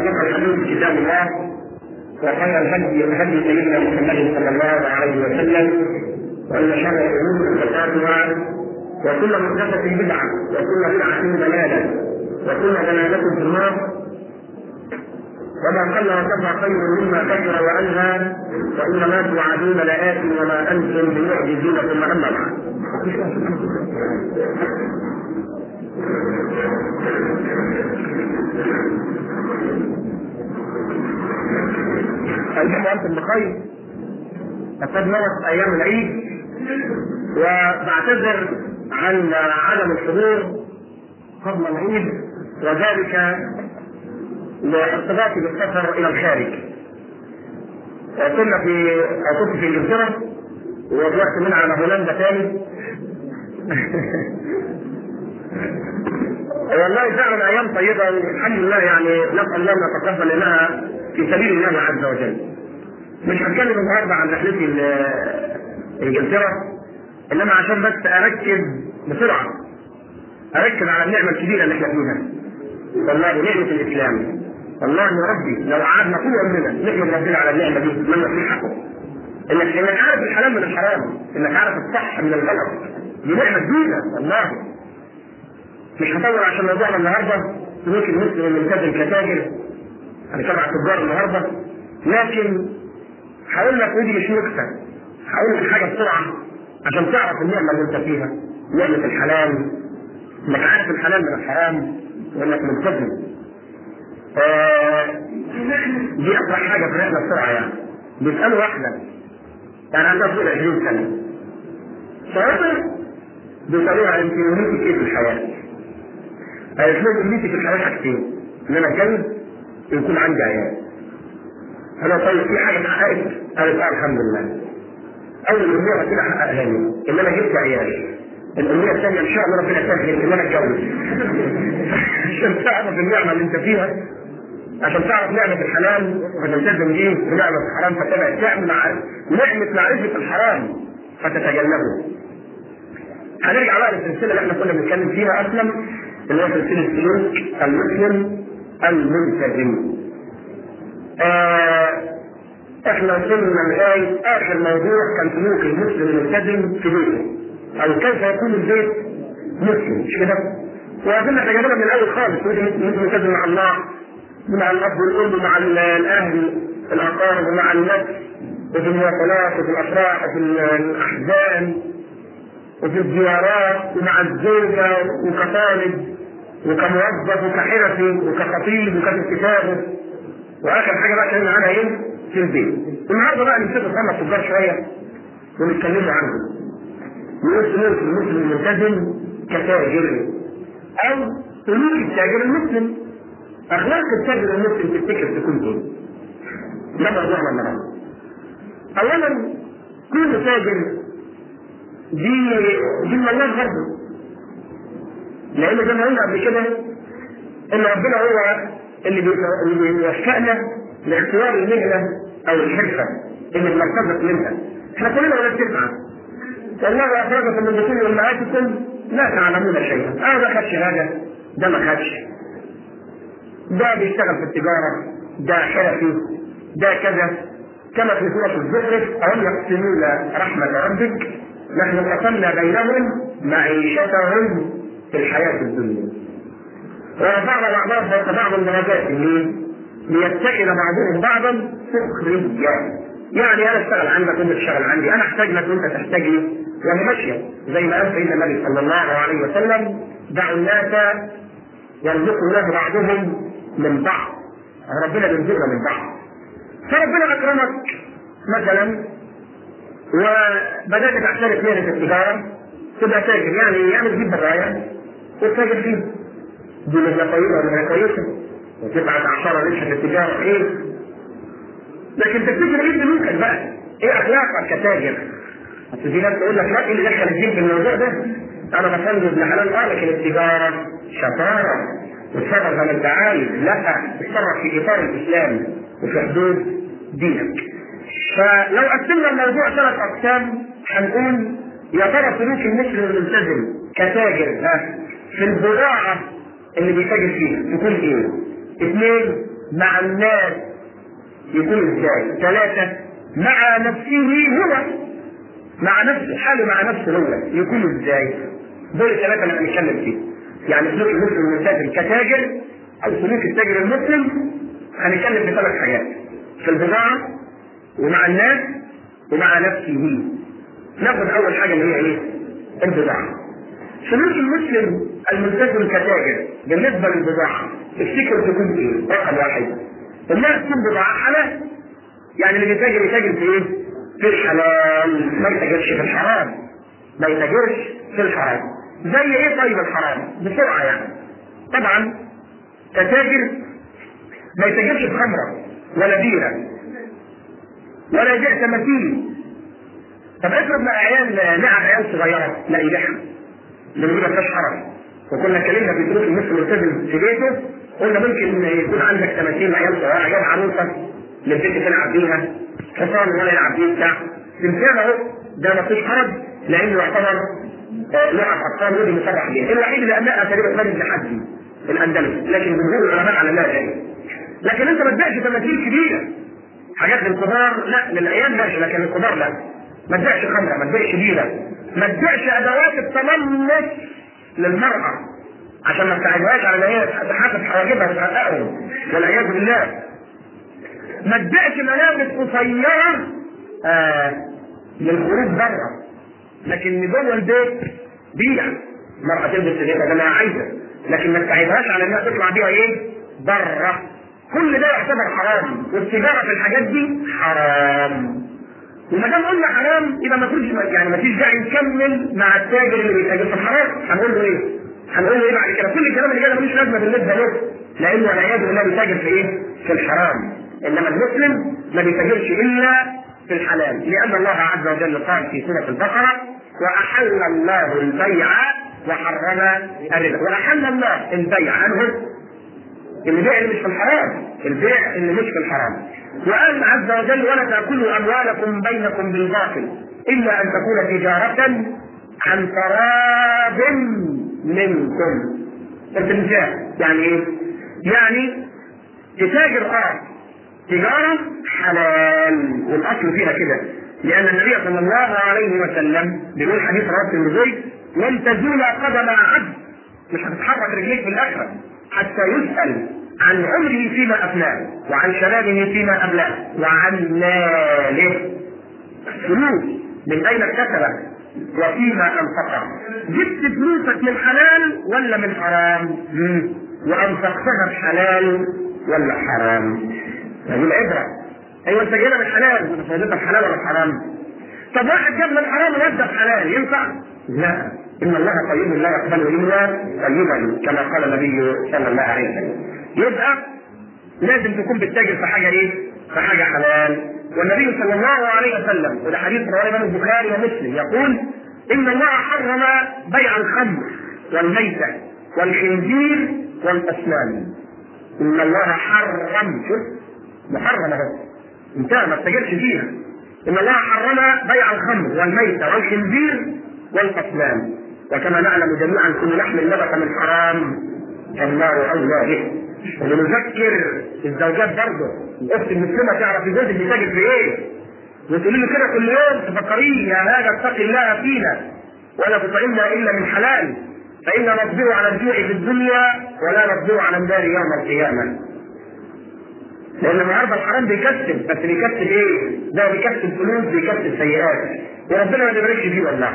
أصدق الحديث كتاب الله وخير الهدي هدي سيدنا محمد صلى الله عليه وسلم وإن شر الأمور محدثاتها وكل محدثة بدعة وكل بدعة ضلالة وكل ضلالة في النار وما قل وكفى خير مما كثر وألهى وإنما توعدون لآت وما أنتم بمعجزين ثم أما بعد أيها أنتم بخير لقد مرت أيام العيد وبعتذر عن عدم الحضور قبل العيد وذلك لارتباطي بالسفر الى الخارج. كنا في كنت في انجلترا ورحت من على هولندا ثاني والله فعلا ايام طيبه والحمد لله يعني نسال الله ان نتقبل انها في سبيل الله عز وجل. مش هتكلم النهارده عن رحلتي لانجلترا انما عشان بس اركز بسرعه اركز على النعمه الكبيره اللي احنا فيها. والله نعمه الاسلام. والله يا ربي لو قعدنا طول عمرنا نحمد ربنا على النعمه دي نتمنى في حقه. انك انك عارف الحلال من الحرام، انك عارف الصح من الغلط. دي نعمه كبيره والله. مش هطول عشان موضوعنا النهارده ممكن المسلم الملتزم كتاجر انا تبع التجار النهارده لكن هقول لك ودي مش نكته هقول لك حاجه بسرعه عشان تعرف النعمه اللي انت فيها نعمه الحلال انك عارف الحلال من الحرام وانك ملتزم آه دي اكبر حاجه في الرحله بسرعه يعني بيسالوا واحده يعني عندها فوق 20 سنه شاطر بيسالوها انت امنيتك ايه في الحياه؟ قالت لهم امنيتي في الحياه حاجتين ان انا اتجوز ويكون عندي عيال انا طيب في حاجه اتحققت؟ قالت اه الحمد لله اول امنيه ربنا حققها لي ان انا جبت عيال الامنيه الثانيه ان شاء الله ربنا يسهل ان انا اتجوز عشان تعرف النعمه اللي انت فيها عشان تعرف نعمة الحلال فتلتزم بيه ونعمة الحرام فتبعد تعمل مع نعمة معرفة الحرام فتتجنبه. هنرجع بقى للسلسلة اللي احنا كنا بنتكلم فيها أصلا اللي هي سلسلة سلوك المسلم الملتزم. آه احنا وصلنا لغاية آخر موضوع كان سلوك المسلم الملتزم في بيته. أو كيف يكون البيت مسلم مش كده؟ وأظن احنا جايبينها من الأول خالص مسلم ملتزم مع الله مع الاب والام مع الاهل الاقارب ومع النفس وفي المواصلات وفي الافراح وفي الاحزان وفي الزيارات ومع الزوجه وكطالب وكموظف وكحرفي وكخطيب وككتابه واخر حاجه بقى اتكلمنا عنها ايه؟ في البيت. النهارده بقى نمسك اصحابنا التجار شويه ونتكلموا عنهم. نقول سلوك المسلم الملتزم كتاجر او سلوك التاجر المسلم اخلاق التاجر المسلم تفتكر تكون ايه؟ ده موضوعنا النهارده. اولا كل تاجر دي دي من الله برضه. لان زي ما قلنا قبل كده ان ربنا هو اللي اللي بيوفقنا لاختيار المهنه او الحرفه اللي بنرتبط منها. احنا كلنا ولاد تسعه. والله اخرجكم من بطون امهاتكم لا تعلمون شيئا. اه ده خد شهاده ده ما خدش. ده بيشتغل في التجارة ده حرفي ده كذا كما في سورة الزخرف أهم يقسمون رحمة ربك نحن قسمنا بينهم معيشتهم في الحياة الدنيا ورفعنا بعضهم فوق بعض درجات ليتخذ بعضهم بعضا سخريا يعني انا اشتغل عندك وانت تشتغل عندي انا احتاج لك وانت تحتاج لي وهي ماشيه زي ما قال سيدنا النبي صلى الله عليه وسلم دعوا الناس يرزق الله بعضهم من بعض ربنا بيرزقنا من بعض فربنا اكرمك مثلا وبدات تعترف مهنه التجاره تبقى تاجر يعني يعني تجيب برايا وتتاجر فيه دي مهنه طيبه ومهنه كويسه وتبعت عشرة ليش في التجاره ايه لكن تفتكر ايه سلوكك بقى؟ ايه اخلاقك كتاجر؟ اصل في ناس تقول لك لا ايه اللي دخل الدين في الموضوع ده؟ انا بفند ابن حلال اه لكن التجاره شطاره وتصرف زي ما انت عايز لا اتصرف في اطار الاسلام وفي حدود دينك. فلو قسمنا الموضوع ثلاث اقسام هنقول يا ترى سلوك المسلم الملتزم كتاجر ها في البضاعه اللي بيتاجر فيها تكون ايه؟ اثنين مع الناس يكون ازاي؟ ثلاثة مع نفسه هو مع نفسه حاله مع نفسه هو يكون ازاي؟ دول الثلاثة اللي هنتكلم فيه. يعني سلوك المسلم المتاجر كتاجر أو سلوك التاجر المسلم هنتكلم في ثلاث حاجات. في البضاعة ومع الناس ومع نفسه. ناخد أول حاجة اللي هي إيه؟ البضاعة. سلوك المسلم الملتزم كتاجر بالنسبة للبضاعة تفتكر تكون ايه؟ رقم واحد انها تكون بضاعة حلال يعني اللي بيتاجر يتاجر في ايه؟ في الحلال ما يتاجرش في الحرام ما يتاجرش في الحرام زي ايه طيب الحرام؟ بسرعة يعني طبعا كتاجر ما يتاجرش في خمرة ولا بيرة ولا يبيع تماثيل طب افرض مع عيال لعب عيال صغيرة لا يبيعها اللي ما فيهاش حرج وكنا اتكلمنا في دروس المسلم الملتزم في بيته قلنا ممكن يكون عندك تماثيل عيال صغيره جاب عروسه للبنت تلعب بيها حصان ولا يلعب بيه بتاع تمثال اهو ده ما فيش حرج لانه يعتبر لعب اطفال ودي مصرح بيه الوحيد اللي امنها تقريبا مجد حدي الاندلس لكن جمهور العلماء على الله جاي لكن انت ما تبيعش تماثيل كبيره حاجات للكبار لا للعيال ماشي لكن الكبار لا ما تبيعش خمره ما تبيعش بيره ما تبيعش ادوات التملص للمرأة عشان ما تساعدهاش على ان هي تحاسب حواجبها وتحققهم والعياذ بالله ما تبيعش ملابس قصيرة آه للخروج بره لكن جوه البيت بيع المرأة تلبس اللي انا عايزة لكن ما تساعدهاش على انها تطلع بيها ايه؟ بره كل ده يعتبر حرام والتجارة في الحاجات دي حرام وما دام قلنا حرام يبقى ما فيش يعني ما فيش داعي نكمل مع التاجر اللي بيتاجر في الحرام هنقول له ايه؟ هنقول له ايه بعد كده؟ كل الكلام اللي جاي ملوش لازمه بالنسبه له لانه والعياذ بالله بيتاجر في ايه؟ في الحرام انما المسلم ما بيتاجرش الا في الحلال لان الله عز وجل قال في سوره البقره واحل الله البيع وحرم الربا واحل الله البيع انه البيع اللي مش في الحرام البيع اللي مش في الحرام وقال عز وجل ولا تاكلوا اموالكم بينكم بالباطل الا ان تكون تجاره عن تراض منكم التمثال يعني ايه؟ يعني تتاجر اه تجاره حلال والاصل فيها كده لان النبي صلى الله عليه وسلم بيقول حديث رواه الترمذي لن تزول قدم عبد مش هتتحرك رجليك في الاخره حتى يسال عن عمره فيما افناه وعن شبابه فيما ابلاه وعن ماله فلوس من اين اكتسبه وفيما انفقه جبت فلوسك من حلال ولا من حرام مم. وانفقتها بحلال ولا حرام هذه العبره ايوه انت جايبها من حلال فائدتك حلال ولا حرام طب واحد جاب من حرام وودى بحلال ينفع لا ان الله طيب لا يقبل الا طيبا كما قال النبي صلى الله عليه وسلم يبقى لازم تكون بتتاجر في حاجه ايه؟ في حاجه حلال والنبي صلى الله عليه وسلم وده حديث رواه الامام البخاري ومسلم يقول ان الله حرم بيع الخمر والميته والخنزير والاصنام ان الله حرم شوف محرم اهو انتهى ما تتاجرش فيها ان الله حرم بيع الخمر والميته والخنزير والاصنام وكما نعلم جميعا كل لحم نبت من حرام فالنار اولى به ونذكر الزوجات برضه الاخت المسلمه تعرف جوزك بيتاجر في ايه وتقولي له كده كل يوم تفكريه يا هذا اتق الله فينا ولا تطعمنا الا من حلال فانا نصبر على الجوع في الدنيا ولا نصبر على النار يوم القيامه لان النهارده الحرام بيكسب بس بيكسب ايه؟ ده بيكسب فلوس بيكسب سيئات وربنا ما بيباركش فيه والله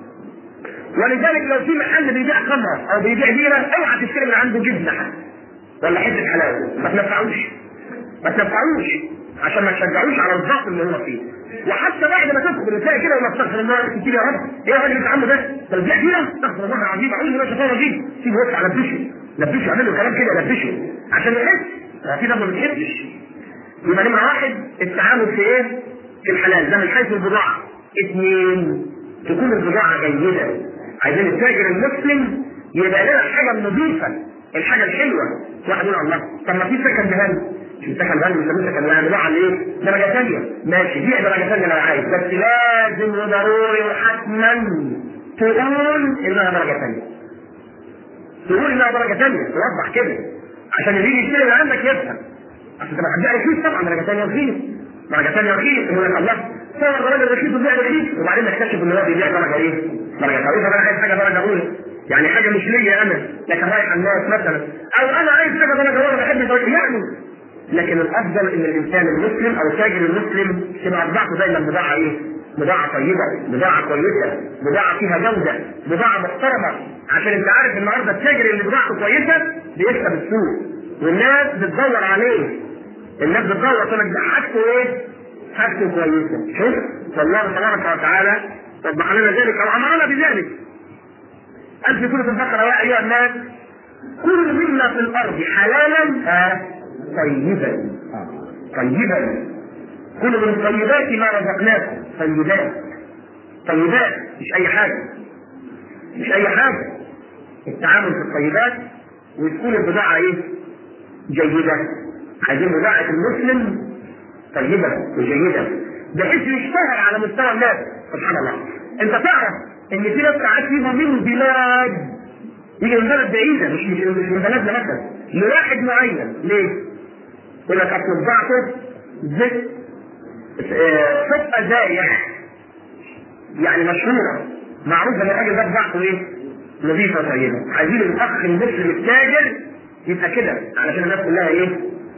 ولذلك لو في محل بيبيع خمره او بيبيع بيره اوعى تشتري من عنده جبنه حتى ولا حته حلاوه ما تنفعوش ما تنفعوش عشان ما تشجعوش على الضغط اللي هو فيه وحتى بعد ما تدخل تلاقي كده ولا استغفر الله كتير يا رب ايه الراجل اللي عامله ده؟ ده البيع بيره استغفر الله العظيم اعوذ بالله من الشيطان الرجيم سيبه يوسع لبشه لبشه اعمل له كلام كده لبشه عشان يحس في ناس ما بتحسش يبقى نمره واحد التعامل في ايه؟ في الحلال ده من حيث البضاعه اثنين تكون البضاعه جيده عايزين التاجر المسلم يبقى لنا حاجه نظيفه الحاجه الحلوه واحد يقول الله طب ما في سكن بهان في سكن بهان مش سكن يعني بضاعه ايه؟ درجه ثانيه ماشي دي درجه ثانيه لو عايز بس لازم وضروري وحتما تقول انها درجه ثانيه تقول انها درجه ثانيه توضح كده عشان اللي يجي يشتري من عندك يفهم عشان تبقى حد رخيص طبعا درجه ثانيه رخيص درجه ثانيه رخيص يقول لك الله صور الراجل رخيص وبيع رخيص وبعدين نكتشف ان هو بيبيع درجه ايه؟ درجه كويسه انا عايز حاجه درجه اولى يعني حاجه مش ليا انا لكن رايح الناس مثلا او انا عايز حاجه درجه اولى بحب درجه يعني لكن الافضل ان الانسان المسلم او التاجر المسلم تبقى بضاعته دايما بضاعه ايه؟ بضاعة طيبة، بضاعة كويسة، بضاعة فيها جودة، بضاعة محترمة، عشان انت عارف النهارده التاجر اللي بضاعته كويسة بيكسب السوق، والناس بتدور عليه. الناس بتدور تقول لك ده حاجته ايه؟ حاجته كويسة، شوف والله تبارك وتعالى وضح لنا ذلك او امرنا بذلك. قال في سورة البقرة يا ايها الناس كل مما في الارض حلالا آه طيبا طيبا كلوا من طيبات ما رزقناكم طيبات طيبات مش اي حاجه مش اي حاجه التعامل في الطيبات وتكون البضاعه ايه؟ جيده عايزين بضاعه المسلم طيبه وجيده بحيث يشتهر على مستوى الناس سبحان الله انت تعرف ان في ناس ساعات فيهم من بلاد يجي من بلد بعيده مش مش مش من بلدنا مثلا لواحد معين ليه؟ يقول لك اصل بضاعته زيت صفقة زايح يعني مشهورة معروفة ان الراجل ده بضاعته ايه؟ نظيفة طيبة عايزين الاخ المسلم التاجر يبقى كده علشان الناس كلها ايه؟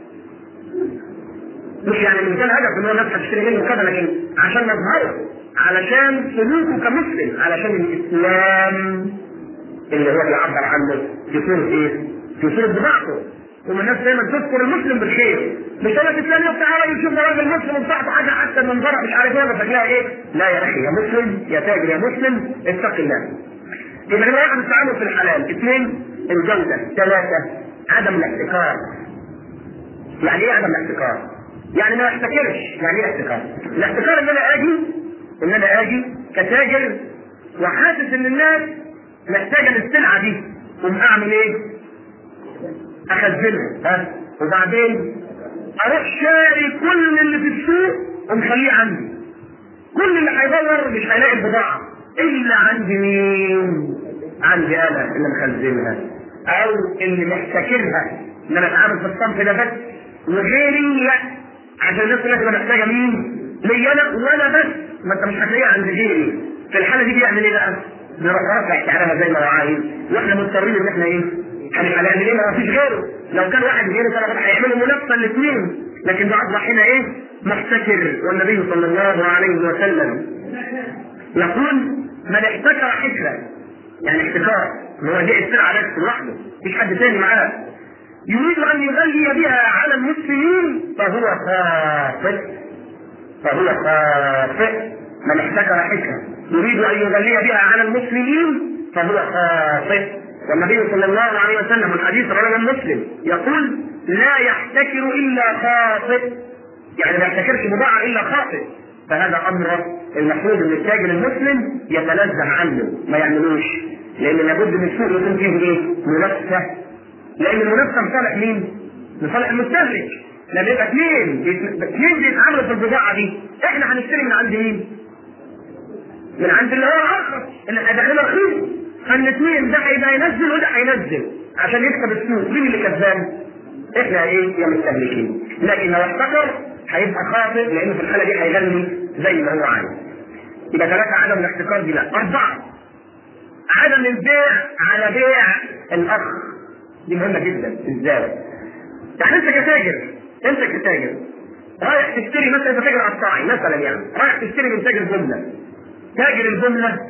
مش يعني من كان هدف ان هو الناس هتشتري منه كذا لكن عشان نظهره علشان سلوكه كمسلم علشان الاسلام اللي هو بيعبر عنه في صورة ايه؟ في صورة بضاعته ومن الناس دايما تذكر المسلم بالخير مش انا تسلم يا تعالى يشوف راجل مسلم بتاعته حاجه احسن من ضرب مش عارف ايه فجاه ايه لا يا اخي يا مسلم يا تاجر يا مسلم اتق الله يبقى نمرة واحد التعامل في الحلال اثنين الجودة ثلاثة عدم الاحتكار يعني ايه عدم الاحتكار؟ يعني ما احتكرش يعني ايه احتكار؟ الاحتكار ان انا اجي ان انا اجي كتاجر وحاسس ان الناس محتاجة للسلعة دي قوم اعمل ايه؟ اخزنها ها وبعدين اروح شاري كل اللي في السوق ومخليه عندي كل اللي هيدور مش هيلاقي البضاعه الا عندي مين؟ عندي انا اللي مخزنها او اللي محتكرها ان انا اتعامل في الصنف ده بس وغيري لا عشان الناس كلها تبقى محتاجه مين؟ ليا انا وانا بس ما انت مش هتلاقيها عند غيري في الحاله دي بيعمل ايه بقى؟ بيروح رافع سعرها زي ما هو عايز واحنا مضطرين ان احنا ايه؟ هنعمل ايه ما فيش غيره لو كان واحد غيره كان هيعملوا منافسه الاثنين لكن ده اصبح هنا ايه محتكر والنبي صلى الله عليه وسلم يقول من احتكر حكرا يعني احتكار ان هو يبيع السلعه بس لوحده مفيش حد تاني معاه يريد ان يغلي بها على المسلمين فهو خاطئ فهو خاطئ من احتكر حكرا يريد ان يغلي بها على المسلمين فهو خاطئ والنبي صلى الله عليه وسلم الحديث رواه مسلم يقول لا يحتكر الا خاطئ يعني ما يحتكرش بضاعه الا خاطئ فهذا امر المفروض ان التاجر المسلم يتنزه عنه ما يعملوش لان لابد من السوق يكون فيه ايه؟ منافسه لان المنافسه لصالح مين؟ لصالح المستهلك لما يبقى اثنين اثنين بيتعاملوا في البضاعه دي احنا هنشتري من عند مين؟ من عند اللي هو ارخص اللي هيدخلنا رخيص فالاثنين ده هيبقى ينزل وده هينزل عشان يكسب السوق مين اللي كسبان؟ احنا ايه يا مستهلكين لكن لو احتكر هيبقى خاطئ لانه في الحاله دي هيغني زي ما هو عايز يبقى ثلاثة عدم الاحتكار دي لا أربعة عدم البيع على بيع الأخ دي مهمة جدا ازاي؟ يعني أنت كتاجر أنت كتاجر رايح تشتري مثلا أنت تاجر قطاعي مثلا يعني رايح تشتري من تاجر جملة تاجر الجملة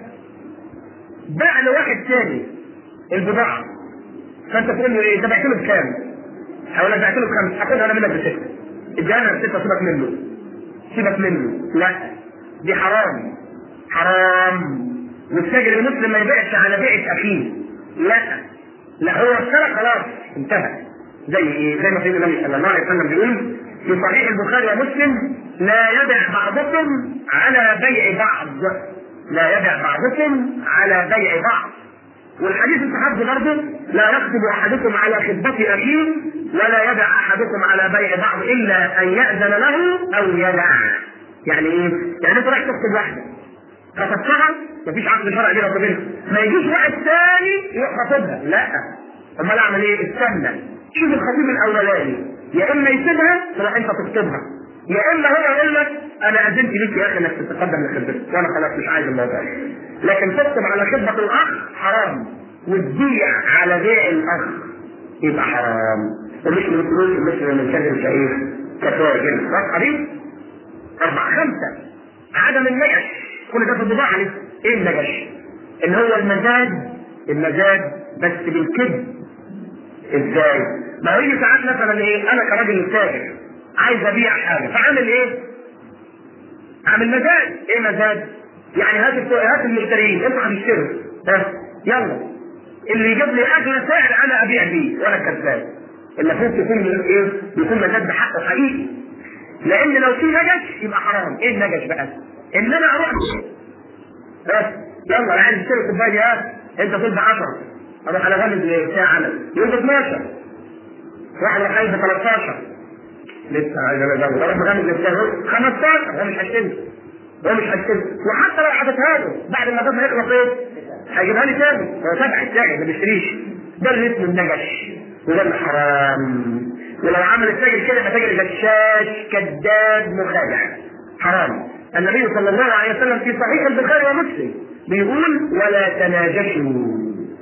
باع لواحد تاني البضاعة فأنت تقول له إيه؟ أنت بعت له بكام؟ هقول لك بعت له بخمسة هاخدها أنا منك بستة اديها بستة سيبك منه سيبك منه لا دي حرام حرام والتاجر المسلم ما يبيعش على بيعة أخيه لا لا هو اشترى خلاص انتهى زي ايه؟ زي ما سيدنا النبي صلى الله عليه وسلم بيقول في صحيح البخاري ومسلم لا يبع بعضكم على بيع بعض لا يبع بعضكم على بيع بعض والحديث الصحابي برضه لا يخطب احدكم على خطبة اخيه ولا يدع احدكم على بيع بعض الا ان ياذن له او يدع يعني ايه؟ يعني انت رايح تخطب واحده خطبتها مفيش عقد شرعي بينك وبينها ما يجيش واحد ثاني يروح خطبها لا امال اعمل ايه؟ استنى شوف الخطيب الاولاني يا اما يسيبها تروح انت تخطبها يا اما هو يقول لك انا اذنت ليك يا اخي انك تتقدم لخدمتي وانا خلاص مش عايز الموضوع ده لكن تكتب على خدمه الاخ حرام وتبيع على بيع الاخ يبقى حرام ومش من الفلوس مش من كذب كايه كتاجر واضحه دي؟ اربعه خمسه عدم النجش كل ده في البضاعه لسه ايه النجش؟ ان هو المزاج المزاج بس بالكذب ازاي؟ ما هو يجي ساعات مثلا ايه انا كراجل تاجر عايز ابيع حاجه فعامل ايه؟ عامل مزاج ايه مزاج؟ يعني هات الت- هات المشترين انتوا هتشتروا ها يلا اللي يجيب لي اغلى سعر انا ابيع بيه وانا كذاب المفروض يكون ايه؟ يكون مزاج بحقه حقيقي لان لو في نجش يبقى حرام ايه النجش بقى؟ ان انا اروح بس يلا انا عايز اشتري كوبايه دي هات انت تطلب 10 اروح على غالب بتاع عمل يقول 12 واحد راح عايز 13 لسه عايز انا ازود اروح مغامر للسهل 15 هو مش هشتري هو مش هشتري وحتى لو حطيتها له بعد ما الرقم يخلص ايه؟ هيجيبها لي تاني هو تابع التاجر ما بيشتريش ده اللي اسمه النجش وده اللي حرام ولو عمل التاجر كده يبقى تاجر غشاش كذاب مخادع حرام النبي صلى الله عليه وسلم في صحيح البخاري ومسلم بيقول ولا تناجشوا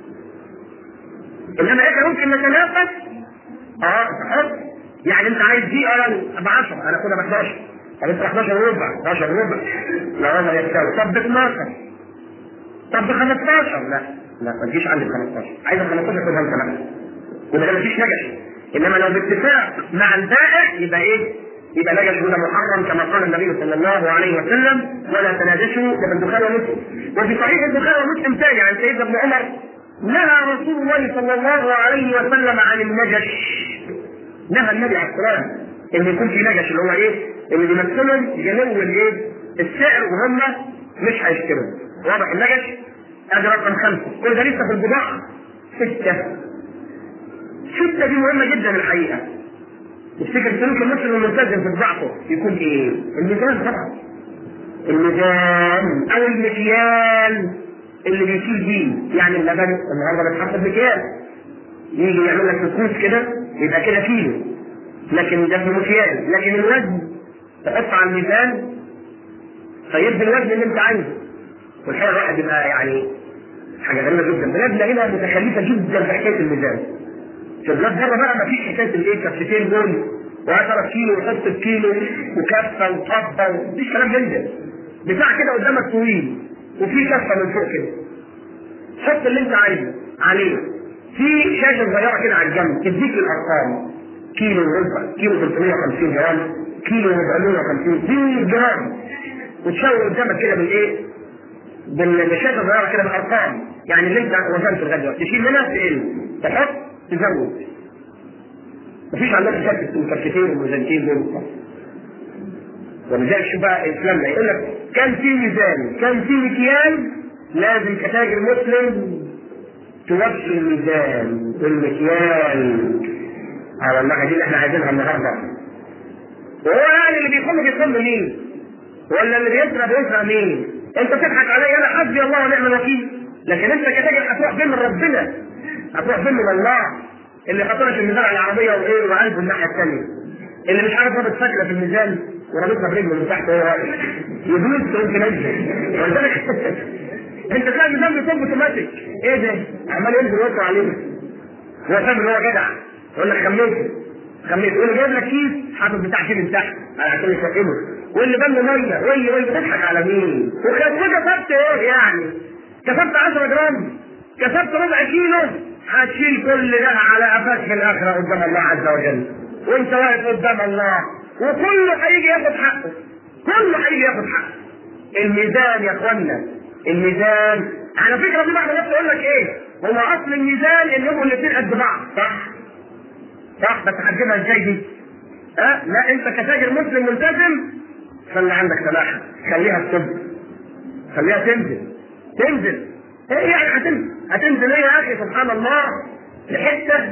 انما احنا ممكن نتنافس اه تحط يعني انت عايز دي انا ب 10 انا اخدها ب 11 طب انت 11 وربع 11 وربع لا انا يستوي طب ب 12 طب ب 15 لا لا ما تجيش عندي ب 15 عايز ب 15 خدها انت بقى يبقى ده مفيش نجش انما لو باتفاق مع البائع يبقى ايه؟ يبقى نجش وده محرم كما قال النبي صلى الله عليه وسلم ولا تناجشوا ده في البخاري ومسلم وفي صحيح البخاري ومسلم ثاني عن سيدنا ابن عمر نهى رسول الله صلى الله عليه وسلم عن النجش نهى النبي عليه الصلاه ان يكون في نجش اللي هو ايه؟ اللي بيمثلهم جنو الايه؟ السعر وهم مش هيشتروا واضح النجش؟ ادي رقم خمسه كل ده لسه في البضاعه سته سته دي مهمه جدا الحقيقه تفتكر سلوك المسلم الملتزم في بضاعته يكون ايه؟ الميزان طبعا الميزان او المكيال اللي بيشيل بيه يعني اللبن النهارده بيتحط بمكيال يجي يعمل لك كوس كده يبقى كده كيلو لكن ده بمكيال لكن الوزن تحط على الميزان فيدي الوزن اللي انت عايزه والحقيقه الواحد يبقى يعني حاجه غريبه جدا بلادنا هنا متخلفه جدا في حكايه الميزان في البلاد بره بقى مفيش حكايه الايه كفتين دول و10 كيلو وحط الكيلو وكفه وطبه مفيش كلام من ده بتاع كده قدامك طويل وفي كفه من فوق كده حط اللي انت عايزه عليه في شاشه صغيره كده على الجنب تديك الارقام كيلو وربع كيلو 350 جرام كيلو 450 دي جرام وتشاور قدامك كده بالايه؟ بالشاشه صغيره كده بالارقام يعني اللي انت وزنته لغايه دلوقتي تشيل منها تقل تحط تزود مفيش عندنا كفه وكفتين وميزانتين دول ولذلك شوف بقى الاسلام ده يقول لك كان في ميزان كان في مكيال لازم كتاجر مسلم توفي الميزان والمكيال اه والله دي اللي احنا عايزينها النهارده وهو يعني اللي بيخم بيخم مين؟ ولا اللي بيسرق بيسرق مين؟ انت تضحك عليا انا حسبي الله ونعم الوكيل لكن انت كتاجر هتروح فين من ربنا؟ هتروح فين من الله؟ اللي حاطط لك الميزان على العربيه وايه وقلبه الناحيه الثانيه اللي مش عارف رابط فاكره في الميزان ورابطها برجله من تحت وهو واقف يدوس تقوم تنزل ولذلك انت تلاقي الميزان بيصب اوتوماتيك ايه ده؟ عمال ينزل ويطلع عليه هو فاهم ان هو جدع يقول لك خميت خميت واللي جايب لك كيس حاطط بتاع كيس من تحت عشان يسقمه واللي بل ميه وي وي بتضحك على مين؟ وكسبت ايه يعني؟ كسبت 10 جرام كسبت ربع كيلو هتشيل كل ده على قفاك في الاخره قدام الله عز وجل وانت واقف قدام الله وكله هيجي ياخد حقه كله هيجي ياخد حقه الميزان يا اخوانا الميزان على فكره في بعض الناس يقول لك ايه هو اصل الميزان انهم الاثنين قد بعض صح صح بس هتجيبها ازاي دي؟ ها أه؟ لا انت كتاجر مسلم ملتزم خلي عندك سماحه خليها تصب خليها تنزل تنزل ايه يعني هتنزل هتنزل ايه يا اخي سبحان الله لحته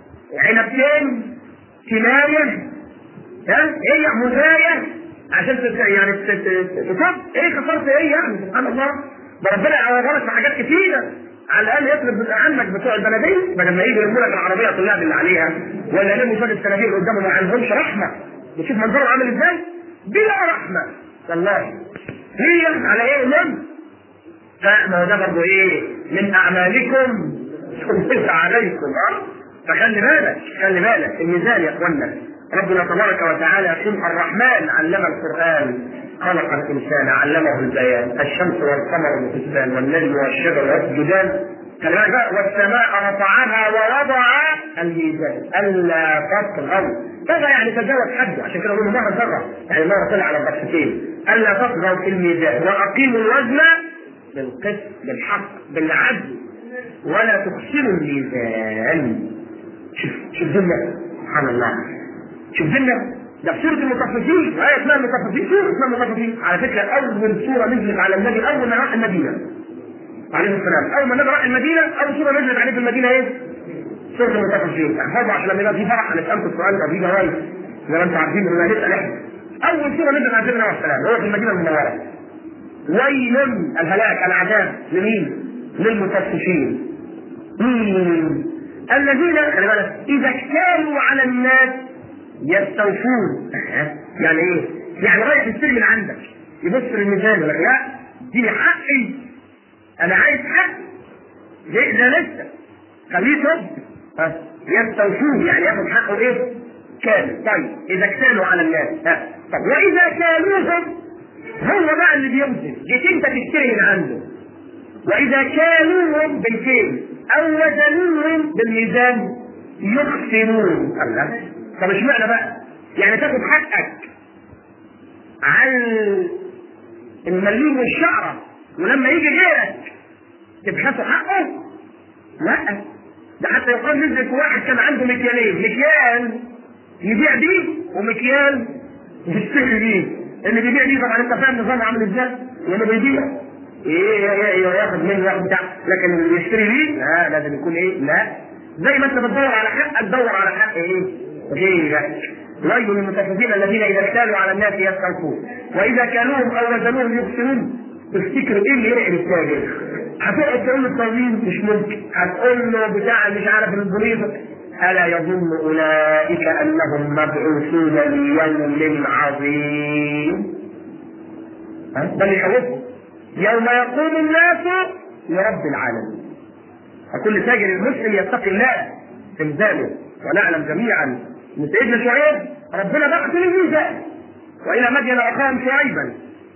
عنبتين كنايه ها ايه مزايه عشان تت... يعني تصب ايه خسرت ايه يعني سبحان الله ده ربنا عوضها لك في حاجات كتيره على الاقل يطلب من عمك بتوع البلديه بدل ما يجي يرموا لك العربيه كلها باللي عليها ولا يلموا شويه الصناديق قدامه ما عندهمش رحمه بتشوف منظره عامل ازاي؟ بلا رحمه والله هي على ايه من؟ فما هو ده برضه ايه؟ من اعمالكم سلط عليكم اه فخلي بالك خلي بالك الميزان يا اخوانا ربنا تبارك وتعالى يقول الرحمن علم القران خلق الانسان علمه البيان الشمس والقمر بحسبان والنجم والشجر يسجدان خلي بالك بقى والسماء رفعها ووضع الميزان الا تطغوا طغى يعني تجاوز حده عشان كده بيقولوا مره طغى يعني مره طلع على الضفتين الا تطغوا في الميزان واقيموا الوزن بالقسط بالحق بالعدل ولا تخسروا الميزان شوف شوف ذمة سبحان الله شوف ذمة ده في سورة المطففين آية اسمها المطففين سورة اسمها المطففين على فكرة أول سورة نزلت على النبي أول ما راح المدينة عليه السلام أول ما النبي راح المدينة أول سورة نزلت عليه في المدينة إيه؟ سورة المطففين احفظوا عشان لما يبقى في فرح هنسألكم السؤال ده في جوائز زي ما أنتم عارفين بما نسأل إحنا أول سورة نزلت على سيدنا عليه السلام هو في المدينة المنورة ويل الهلاك العذاب لمين؟ للمطففين مم. الذين خلي بالك اذا اكتالوا على الناس يستوفون يعني ايه؟ يعني رايح يشتري من عندك يبص للميزان يقول لك لا دي حقي انا عايز حق ده ده لسه خليه صب يستوفون يعني ياخد حقه ايه؟ كامل طيب اذا اكتالوا على الناس ها طب واذا كالوهم هو بقى اللي بيوزن جيت انت تشتري من عنده واذا كالوهم بالكيل او وزنوهم بالميزان يخسرون الله طب اشمعنى بقى؟ يعني تاخد حقك على المليم والشعره ولما يجي غيرك تبحثوا حقه؟ لا ده حتى يقال نزل في واحد كان عنده مكيالين مكيال يبيع بيه ومكيال يشتري بيه اللي بيبيع بيه طبعا انت فاهم نظام عامل ازاي؟ واللي بيبيع ايه ياخد منه ياخد بتاع لكن اللي يشتري بيه لا لازم يكون ايه لا زي ما انت بتدور على حقك دور على حق ايه غيرك ويل للمتففين الذين اذا اكتالوا على الناس يستوفون واذا كانوهم او وزنوهم يخسرون تفتكر ايه اللي يرعب التاجر هتقعد تقول للطويل مش ممكن هتقول له بتاع مش عارف البريد الا يظن اولئك انهم مبعوثون ليوم عظيم ده اللي يخوفهم يوم يقوم الناس لرب العالمين فكل تاجر المسلم يتقي الله في ميزانه ونعلم جميعا ان سيدنا شعيب ربنا بعث للميزان والى مدين اخاهم شعيبا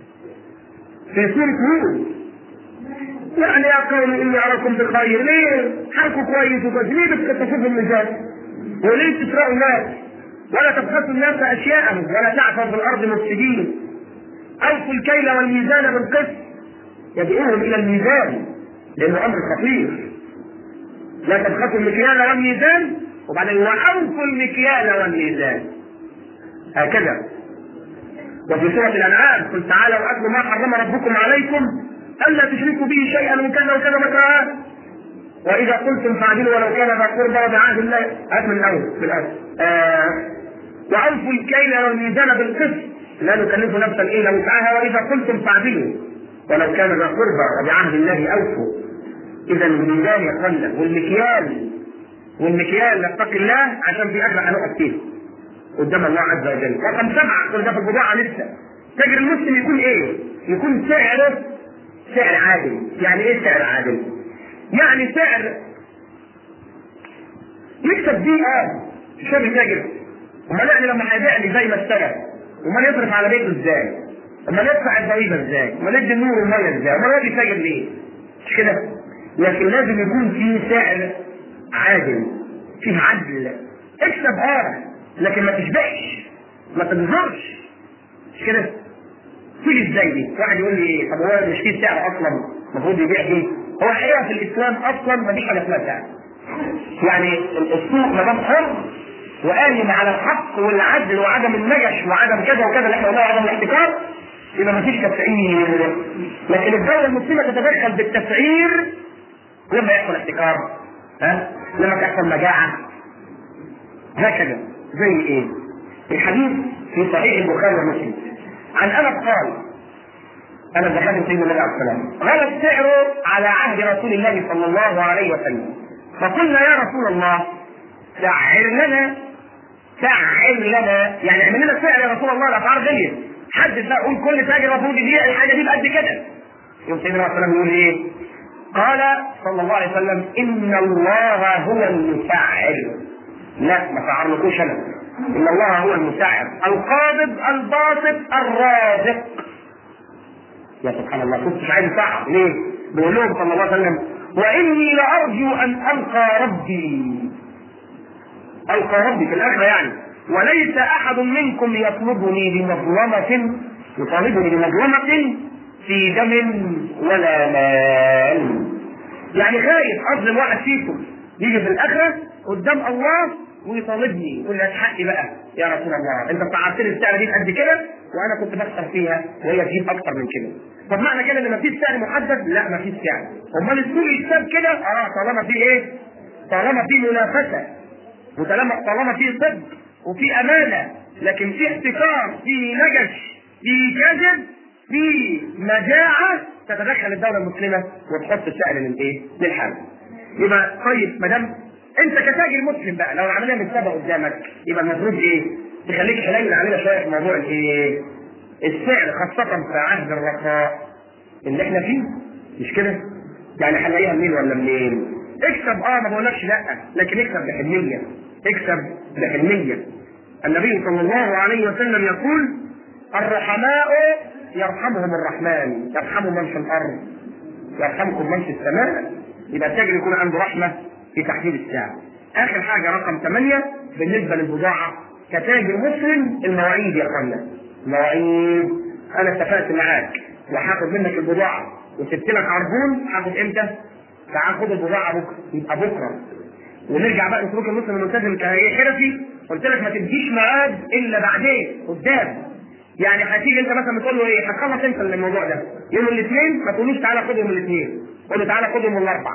في سوره هود يعني يا قوم اني اراكم بخير ليه؟ حالكم كويس وكويس ليه بتكتفوا في الميزان؟ وليه تسرقوا الناس؟ ولا تبخسوا الناس اشياءهم ولا تعثوا في الارض مفسدين اوفوا الكيل والميزان بالقسط يدعوهم الى الميزان لانه امر خطير لا تبخسوا المكيال والميزان وبعدين واوفوا المكيال والميزان هكذا وفي سورة الأنعام قل تعالوا أتلوا ما حرم ربكم عليكم ألا تشركوا به شيئا من كذا وكذا وكذا وإذا قلتم فاعدلوا ولو كان ذا قربى وبعهد الله هات من الأول في الأول آه وأوفوا الكيل والميزان بالقسط لا نكلف نفسا إلا وسعها وإذا قلتم فاعدلوا ولو كان ذا قربى وبعهد الله أوفوا إذا الميزان يا اخوانا والمكيال والمكيال نتقي الله عشان في أجر هنقف فيه قدام الله عز وجل رقم سبعة كل ده في البضاعة لسه تاجر المسلم يكون ايه؟ يكون سعره سعر عادل يعني ايه سعر عادل؟ يعني سعر يكسب بيه اه شاب تاجر امال يعني لما هيبيع لي زي ما اشترى امال يصرف على بيته ازاي؟ امال يدفع الضريبه ازاي؟ امال يدي النور والميه ازاي؟ امال هو بيتاجر ليه؟ مش كده؟ لكن لازم يكون في سعر عادل فيه عدل اكسب اه لكن ما تشبعش ما تنظرش مش كده تيجي ازاي دي واحد يقول لي طب هو مش فيه سعر اصلا المفروض يبيع ايه هو الحقيقه في الاسلام اصلا ما فيش حاجه اسمها سعر يعني السوق ما دام حر وقايم على الحق والعدل وعدم النجش وعدم كذا وكذا اللي احنا قلناه وعدم الاحتكار يبقى ما فيش تسعير لكن الدوله المسلمه تتدخل بالتسعير لما يحصل احتكار ها لما تحصل مجاعه هكذا زي ايه؟ الحديث في صحيح البخاري ومسلم عن انس قال انا دخلت سيدنا النبي عليه السلام غلى السعر على عهد رسول الله صلى الله عليه وسلم فقلنا يا رسول الله سعر لنا سعر لنا يعني اعمل لنا سعر يا رسول الله الاسعار غليت حدد بقى قول كل تاجر المفروض يبيع الحاجه دي بقد كده يوم سيدنا عليه السلام يقول ايه؟ قال صلى الله عليه وسلم ان الله هو المسعر لا ما سعرنكوش انا ان الله هو المسعر القابض الباسط الرازق يا سبحان الله كنت مش عايز يسعر ليه؟ بيقول لهم صلى الله عليه وسلم واني لارجو ان القى ربي القى ربي في الاخره يعني وليس احد منكم يطلبني بمظلمه يطالبني بمظلمه في دم ولا مال يعني خايف اظلم واحد فيكم يجي في الاخره قدام الله ويطالبني يقول لي حقي بقى يا رسول الله انت سعرت لي السعر دي قد كده وانا كنت بخسر فيها وهي تجيب اكتر من كده طب معنى كده ان مفيش سعر محدد لا مفيش سعر امال السوق يتساب كده اه طالما في ايه طالما في منافسه وطالما طالما في صدق وفي امانه لكن في احتكار في نجش في كذب في مجاعه تتدخل الدوله المسلمه وتحط السعر للايه؟ للحال. يبقى طيب ما دام انت كتاجر مسلم بقى لو العمليه متسابه قدامك يبقى المفروض ايه؟ تخليك حنين علينا شويه في موضوع الايه؟ السعر خاصه في عهد الرخاء اللي احنا فيه مش كده؟ يعني هنلاقيها منين ولا منين؟ اكسب اه ما بقولكش لا لكن اكسب بحنيه اكسب بحنيه النبي صلى الله عليه وسلم يقول الرحماء يرحمهم الرحمن يرحم من في الارض يرحمكم من في السماء يبقى التاجر يكون عنده رحمه في تحديد السعر اخر حاجه رقم ثمانيه بالنسبه للبضاعه كتاجر مسلم المواعيد يا اخوانا المواعيد انا اتفقت معاك وهاخد منك البضاعه وسبت لك عربون هاخد امتى؟ تعال خد البضاعه بكره يبقى بكره ونرجع بقى لسلوك المسلم الملتزم كحرفي قلت لك ما تديش ميعاد الا بعدين قدام يعني هتيجي انت مثلا بتقول له ايه هتخلص انت الموضوع ده يوم الاثنين ما تقولوش تعالى خد يوم الاثنين قول له تعالى خد يوم الاربعاء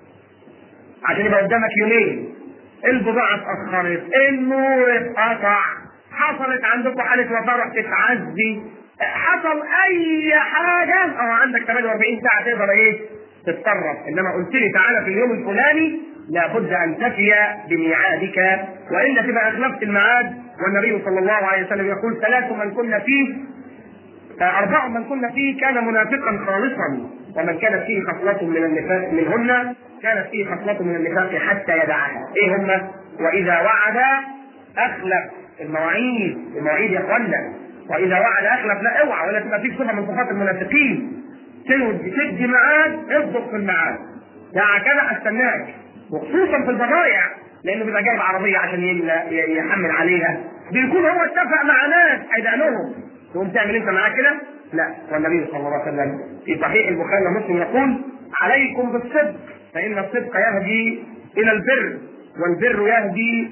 عشان يبقى قدامك يومين البضاعه اتاخرت النور اتقطع حصلت عندكم حاله وفاه رحت تعزي حصل اي حاجه او عندك 48 ساعه تقدر ايه تتصرف انما قلت لي تعالى في اليوم الفلاني لابد ان تفي بميعادك والا تبقى اخلفت الميعاد والنبي صلى الله عليه وسلم يقول ثلاث من كنا فيه أربع من كنا فيه كان منافقا خالصا ومن كانت فيه خصلة من النفاق منهن كانت فيه خصلة من النفاق حتى يدعها إيه هم؟ وإذا وعد أخلف المواعيد المواعيد يا إخوانا وإذا وعد أخلف لا اوعى ولا تبقى فيك صفة من صفات المنافقين تدي ميعاد اصدق في الميعاد يعني كده استناك وخصوصا في البضائع لانه بيبقى جايب عربيه عشان يحمل عليها بيكون هو اتفق مع ناس هيدعنهم تقوم تعمل انت معاه كده؟ لا والنبي صلى الله عليه وسلم في صحيح البخاري ومسلم يقول عليكم بالصدق فان الصدق يهدي الى البر والبر يهدي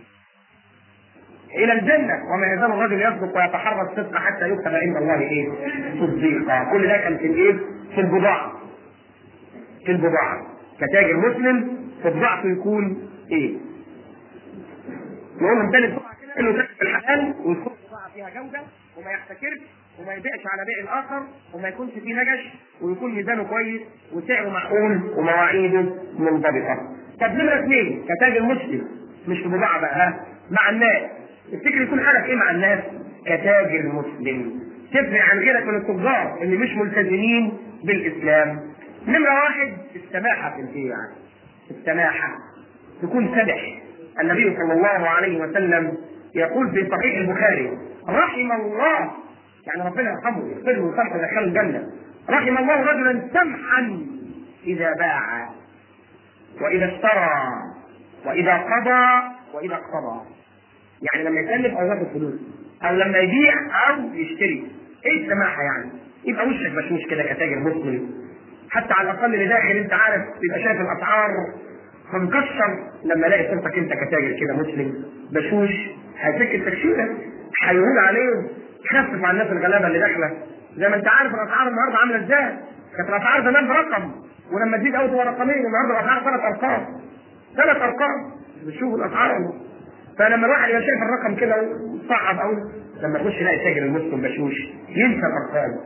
الى الجنه وما يزال الرجل يصدق ويتحرى الصدق حتى يكتب عند الله ايه؟ صديقا كل ده كان في الايه؟ في البضاعه في البضاعه كتاجر مسلم في بضاعته يكون ايه؟ نقول لهم تاني بسرعه كده انه تاجر الحلال ويكون بضاعه فيها جوده وما يحتكرش وما يبيعش على بيع الاخر وما يكونش فيه نجش ويكون ميزانه كويس وسعره معقول ومواعيده منضبطه. طب نمره اثنين كتاجر مسلم مش في بضاعه بقى ها مع الناس تفتكر يكون حالك ايه مع الناس؟ كتاجر مسلم تفرق عن غيرك من التجار اللي مش ملتزمين بالاسلام. نمره واحد السماحه في البيع. السماحه تكون سمح النبي صلى الله عليه وسلم يقول في صحيح البخاري رحم الله يعني ربنا يرحمه يغفر له ويسامحه ويدخله الجنه رحم الله رجلا سمحا اذا باع واذا اشترى واذا قضى واذا اقتضى يعني لما يسلم او ياخد فلوس او لما يبيع او يشتري ايه السماحه يعني يبقى وشك بشوش كده كتاجر مسلم حتى على الاقل اللي داخل انت عارف يبقى شايف الاسعار فمكسر لما الاقي صورتك انت كتاجر كده مسلم بشوش هيفك التكشيره هيقول عليه خفف على الناس الغلابه اللي داخله زي ما انت عارف الاسعار النهارده عامله ازاي كانت الاسعار زمان برقم ولما تزيد قوي تبقى رقمين النهارده الاسعار ثلاث ارقام ثلاث ارقام بتشوف الاسعار فلما الواحد يبقى شايف الرقم كده صعب قوي لما يخش يلاقي تاجر المسلم بشوش ينسى الارقام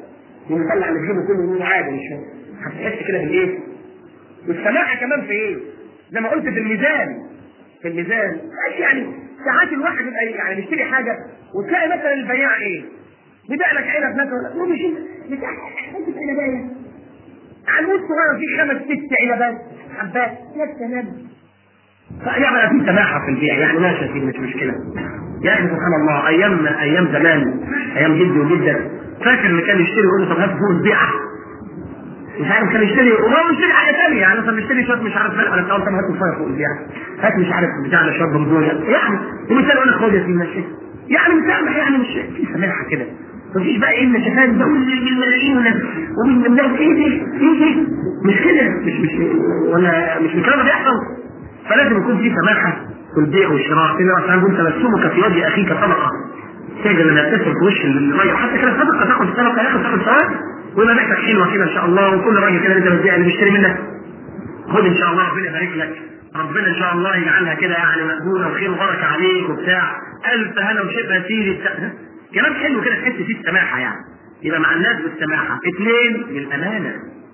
ويطلع اللي في جيبه كله وهو عادي مش هتحس كده بالايه؟ والسماحه كمان في ايه؟ زي ما قلت في الميزان في الميزان ماشي يعني ساعات الواحد يبقى يعني بيشتري حاجه وتلاقي مثلا البياع ايه؟ بيبيع لك علب مثلا يقول مش بتاع حته عنبايه على الوسط صغير فيه خمس ست علبات حبات يا سلام فيعني في سماحه في البيع يعني ماشي يا سيدي مش مشكله يا اخي سبحان الله ايام ايام زمان ايام جدي وجدك فاكر اللي كان يشتري يقول له طب هات فوق البيعه مش عارف كان يشتري وهو يشتري حاجه ثانيه يعني مثلا يشتري شويه مش عارف فلح ولا بتاع طب هات شويه فوق البيعه هات مش عارف بتاع ده شويه بنزول يعني ومثال يقول لك خد يا سيدي ماشي يعني مسامح يعني مش في سماحه كده مفيش بقى ايه النشفات ده بالملايين ومن الناس ايه دي ايه دي مش كده مش مش ولا مش الكلام ده بيحصل فلازم يكون في سماحه في البيع والشراء كده عشان يقول تبسمك في وجه اخيك صدقه تاجر لما يبتسم في وش الراجل حتى كده صدقه تاخد صدقه ياخد تاخد ثواب ويبقى ريحتك حلوه كده ان شاء الله وكل راجل كده انت بتبيع اللي بيشتري منك خد ان شاء الله ربنا يبارك لك ربنا ان شاء الله يجعلها كده يعني مقبوله وخير وبركه عليك وبتاع الف هنا وشفا يا سيدي بتاع كلام حلو كده تحس فيه السماحه يعني يبقى مع الناس بالسماحه اثنين بالامانه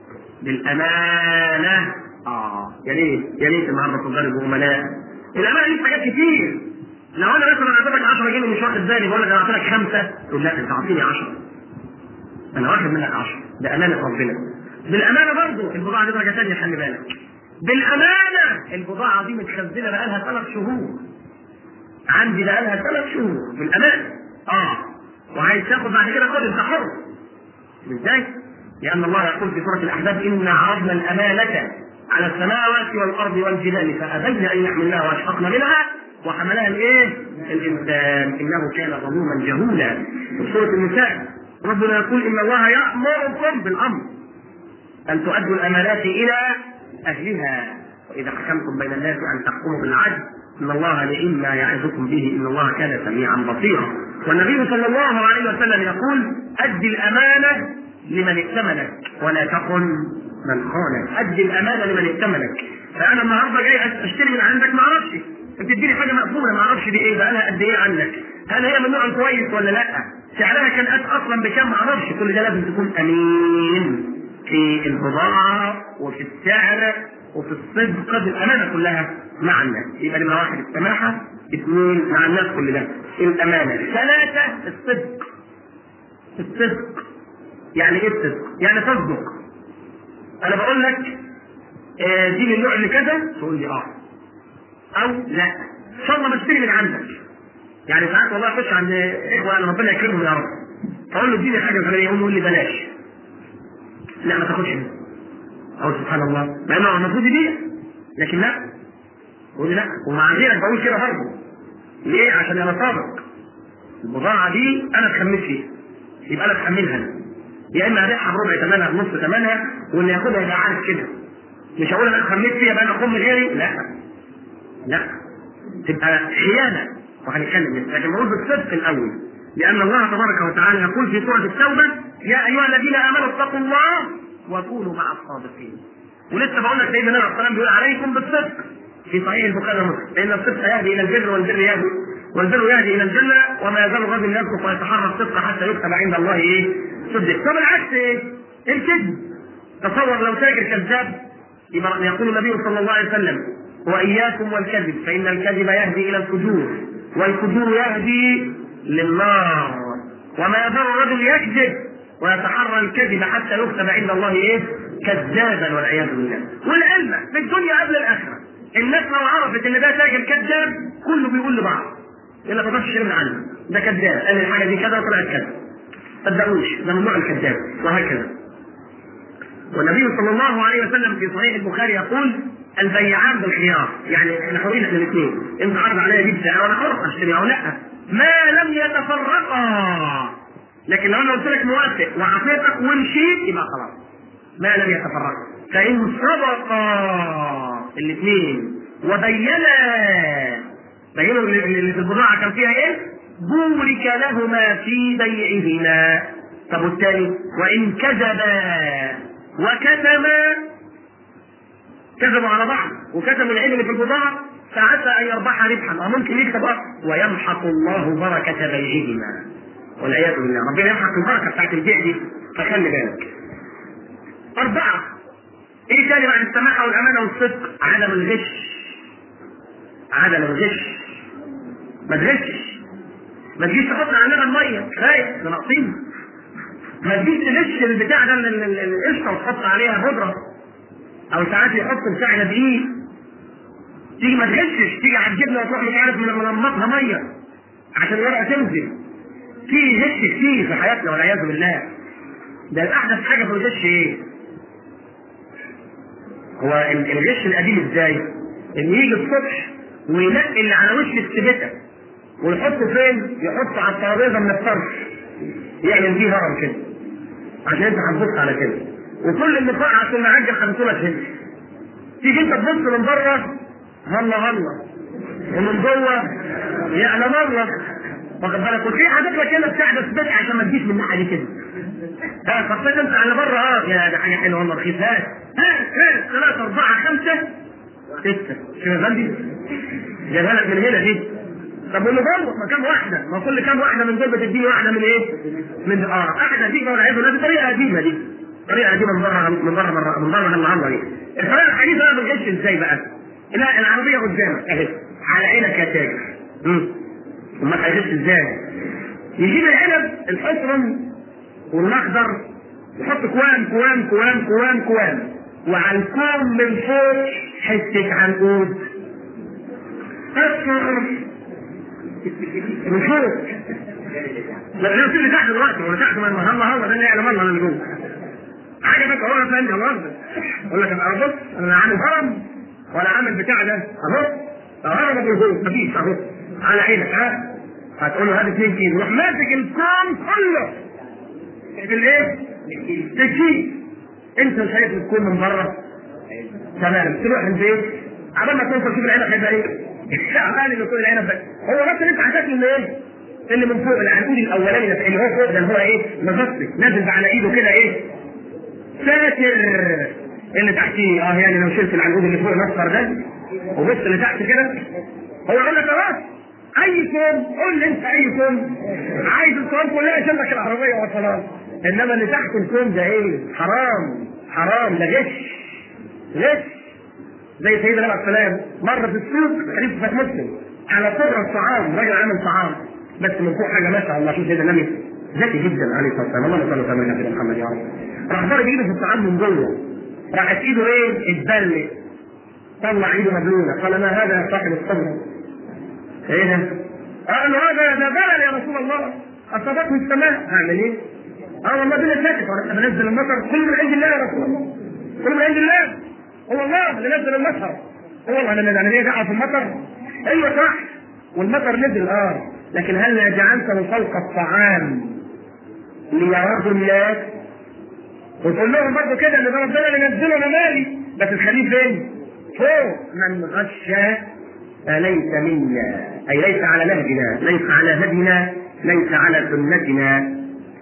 بالامانه اه يا ريت يا ريت النهارده تجار الامناء الامانه دي في حاجات كتير لو انا مثلا اعطيتك 10 جنيه مش واخد بالي بقول لك انا اعطيتك خمسه تقول لا انت اعطيني 10 انا واخد منك 10 ده امانه ربنا بالامانه برضه البضاعه دي درجه ثانيه خلي بالك بالامانه البضاعه دي متخزنه بقالها ثلاث شهور عندي بقالها ثلاث شهور بالامانه اه وعايز تاخد بعد كده خد انت حر ازاي؟ لان الله يقول في سوره الاحزاب انا عرضنا الامانه على السماوات والارض والجبال فابين ان يحملنها واشفقن منها وحملها الايه؟ الانسان انه كان ظلوما جهولا في سوره النساء ربنا يقول ان الله يامركم بالامر ان تؤدوا الامانات الى اهلها واذا حكمتم بين الناس ان تحكموا بالعدل ان الله نعم ما يعظكم به ان الله كان سميعا بصيرا والنبي صلى الله عليه وسلم يقول اد الامانه لمن ائتمنك ولا تخن من خانك اد الامانه لمن ائتمنك فانا النهارده جاي اشتري من عندك ما اعرفش انت تديني حاجه مقبوله ما اعرفش دي ايه بقى لها قد ايه عندك هل هي من نوع كويس ولا لا سعرها كان قد اصلا بكام ما اعرفش كل ده لازم تكون امين في البضاعه وفي السعر وفي الصدق الامانه كلها مع الناس يبقى نمره واحد السماحه اثنين مع الناس كل ده الامانه ثلاثه الصدق الصدق يعني ايه الصدق؟ يعني تصدق انا بقول لك آه دي من النوع اللي كذا تقول لي اه او لا ان شاء الله ما اشتري من عندك يعني ساعات والله اخش عند اخوه انا ربنا يكرمهم يا رب اقول له اديني حاجه فلانيه يقول لي بلاش لا ما تاخدش منه او سبحان الله مع انه المفروض يبيع لكن لا يقول لي لا ومع ذلك بقول كده برضه ليه؟ عشان انا صادق البضاعه دي انا اتخميت فيها يبقى انا اتحملها انا يا اما ابيعها بربع ثمنها بنص ثمنها واللي ياخدها يبقى عارف كده مش هقول انا اتخميت فيها بقى انا اخم غيري لا لا تبقى خيانه وهنتكلم لكن نقول بالصدق الاول لان الله تبارك وتعالى يقول في سوره التوبه يا ايها الذين امنوا اتقوا الله وكونوا مع الصادقين ولسه بقول لك سيدنا النبي عليه بيقول عليكم بالصدق في صحيح البخاري ومسلم لان الصدق يهدي الى البر والبر يهدي والبر يهدي الى الجنه وما يزال الرجل يصدق ويتحرى الصدق حتى يكتب عند الله ايه؟ صدق طب العكس ايه؟ الكذب تصور لو تاجر كذاب يبقى يقول النبي صلى الله عليه وسلم واياكم والكذب فان الكذب يهدي الى الفجور والفجور يهدي للنار وما يزال الرجل يكذب ويتحرى الكذب حتى يكتب عند الله ايه؟ كذابا والعياذ بالله. والعلم في الدنيا قبل الاخره. الناس لو عرفت ان ده تاجر كذاب كله بيقول لبعض. يقول لك ما تروحش من عنه ده كذاب قال الحاجه دي كذا وطلعت كذا. ما تصدقوش ده ممنوع الكذاب وهكذا. والنبي صلى الله عليه وسلم في صحيح البخاري يقول البيعان بالخيار يعني احنا حرين احنا الاثنين انت عرض عليا دي بسعر وانا خلاص اشتري او لا ما لم يتفرقا لكن لو انا قلت لك موافق وعطيتك ومشيت يبقى خلاص ما لم يتفرقا فان صدقا الاثنين وبينا بينوا اللي في البضاعه كان فيها ايه؟ بورك لهما في بيعهما طب والثاني وان كذبا وكتما كذبوا على بعض وكتموا العلم اللي في البضاعه فعسى ان يربح ربحا او ممكن يكسب اكثر ويمحق الله بركه بيعهما والعياذ بالله ربنا يمحق البركه بتاعت البيع دي فخلي بالك أربعة إيه تاني بعد السماحة والأمانة والصدق عدم الغش عدم الغش ما تغشش ما تجيش تحط على اللبن ميه خايف ده ناقصين ما تجيش تغش البتاع ده ال- ال- ال- القشطه وتحط عليها بودره او ساعات يحطوا بتاع دقيق تيجي ما تغشش تيجي على الجبنه وتروح مش عارف منمطها ميه عشان الورقه تنزل في غش كتير في حياتنا والعياذ بالله ده الاحدث حاجه في الغش ايه؟ هو ال- الغش القديم ازاي؟ ان يجي الصبح وينقي اللي على وش السبته ويحطه فين؟ يحطه على الترابيزه من الطرف يعمل بيه هرم كده عشان انت هتبص على كده وكل اللي طلع عشان معجل 50 هنا تيجي انت تبص من بره هلا هلا ومن جوه يعلم الله واخد بالك وفي حاجات لك هنا بتحدث بدء عشان ما تجيش من الناحيه دي كده ها خاصة انت على بره اه يا ده حاجه حلوه والله رخيص ها ها ها ثلاثة أربعة خمسة ستة شو يا فندي؟ جايبها لك من هنا دي طب واللي جوه ما كام واحدة؟ ما كل كام واحدة من دول بتديني واحدة من ايه؟ من اه واحدة دي ولا عايز دي طريقة قديمة دي طريقة قديمة من بره من بره من من بره العمرة دي الطريقة الحديثة بقى بتغش ازاي بقى؟ لا العربية قدامك اهي على عينك يا تاجر امم امال هيغش ازاي؟ يجيب العنب الحصرم والاخضر يحط كوام كوام كوام كوام كوام وعلى الكوم من فوق حته عنقود اصفر من فوق لا لا اللي تحت دلوقتي ولا تحت ما الله الله ده اللي يعلم الله اللي جوه حاجه بقى هو فندم الله يقول لك انا بص انا عامل هرم ولا عامل بتاع ده اهو هرم ابو جوه مفيش اهو على عينك ها هتقول له هات 2 كيلو روح ماسك الكوم كله في الايه؟ تكييف انت شايف الكون من بره تمام تروح البيت عبال ما توصل تشوف العنب هيبقى ايه؟ عمال ان يكون العنب بقى. هو بس انت هتاكل اللي ايه؟ اللي من فوق العنقود الاولاني ده اللي هو فوق ده اللي هو ايه؟ مغطي نازل على ايده كده ايه؟ ساتر اللي تحتيه اه يعني لو شلت العنقود اللي فوق الاصفر ده وبص اللي تحت كده هو يقول لك خلاص اي كوم قول لي انت اي كوم عايز الكوم كلها يشيل لك العربيه وخلاص انما اللي تحت الكوم ده ايه حرام حرام ده غش غش زي سيدنا عليه السلام مر في السوق حديث صحيح مسلم على قدر الطعام راجل عامل طعام بس من فوق حاجه ما شاء الله شوف سيدنا النبي ذكي جدا عليه الصلاه والسلام اللهم صل وسلم على سيدنا محمد يا رب راح ضرب ايده في الطعام من جوه راحت ايده ايه؟ اتبلت طلع ايده مبلوله قال ما هذا يا صاحب الصبر ايه ده؟ قال له هذا ده بلل يا رسول الله اصابته السماء اعمل ايه؟ اه والله دي ساكت وانا بنزل المطر كل من عند الله يا رسول الله كل من عند الله هو الله اللي نزل المطر هو الله اللي انا ليه دعوه في المطر؟ ايوه صح والمطر نزل اه لكن هل جعلته فوق الطعام ليراه الناس وتقول لهم برضه كده ان ده ربنا اللي نزله انا مالي بس تخليه فين؟ فوق من غش فليس منا اي ليس على نهجنا ليس على هدينا ليس على سنتنا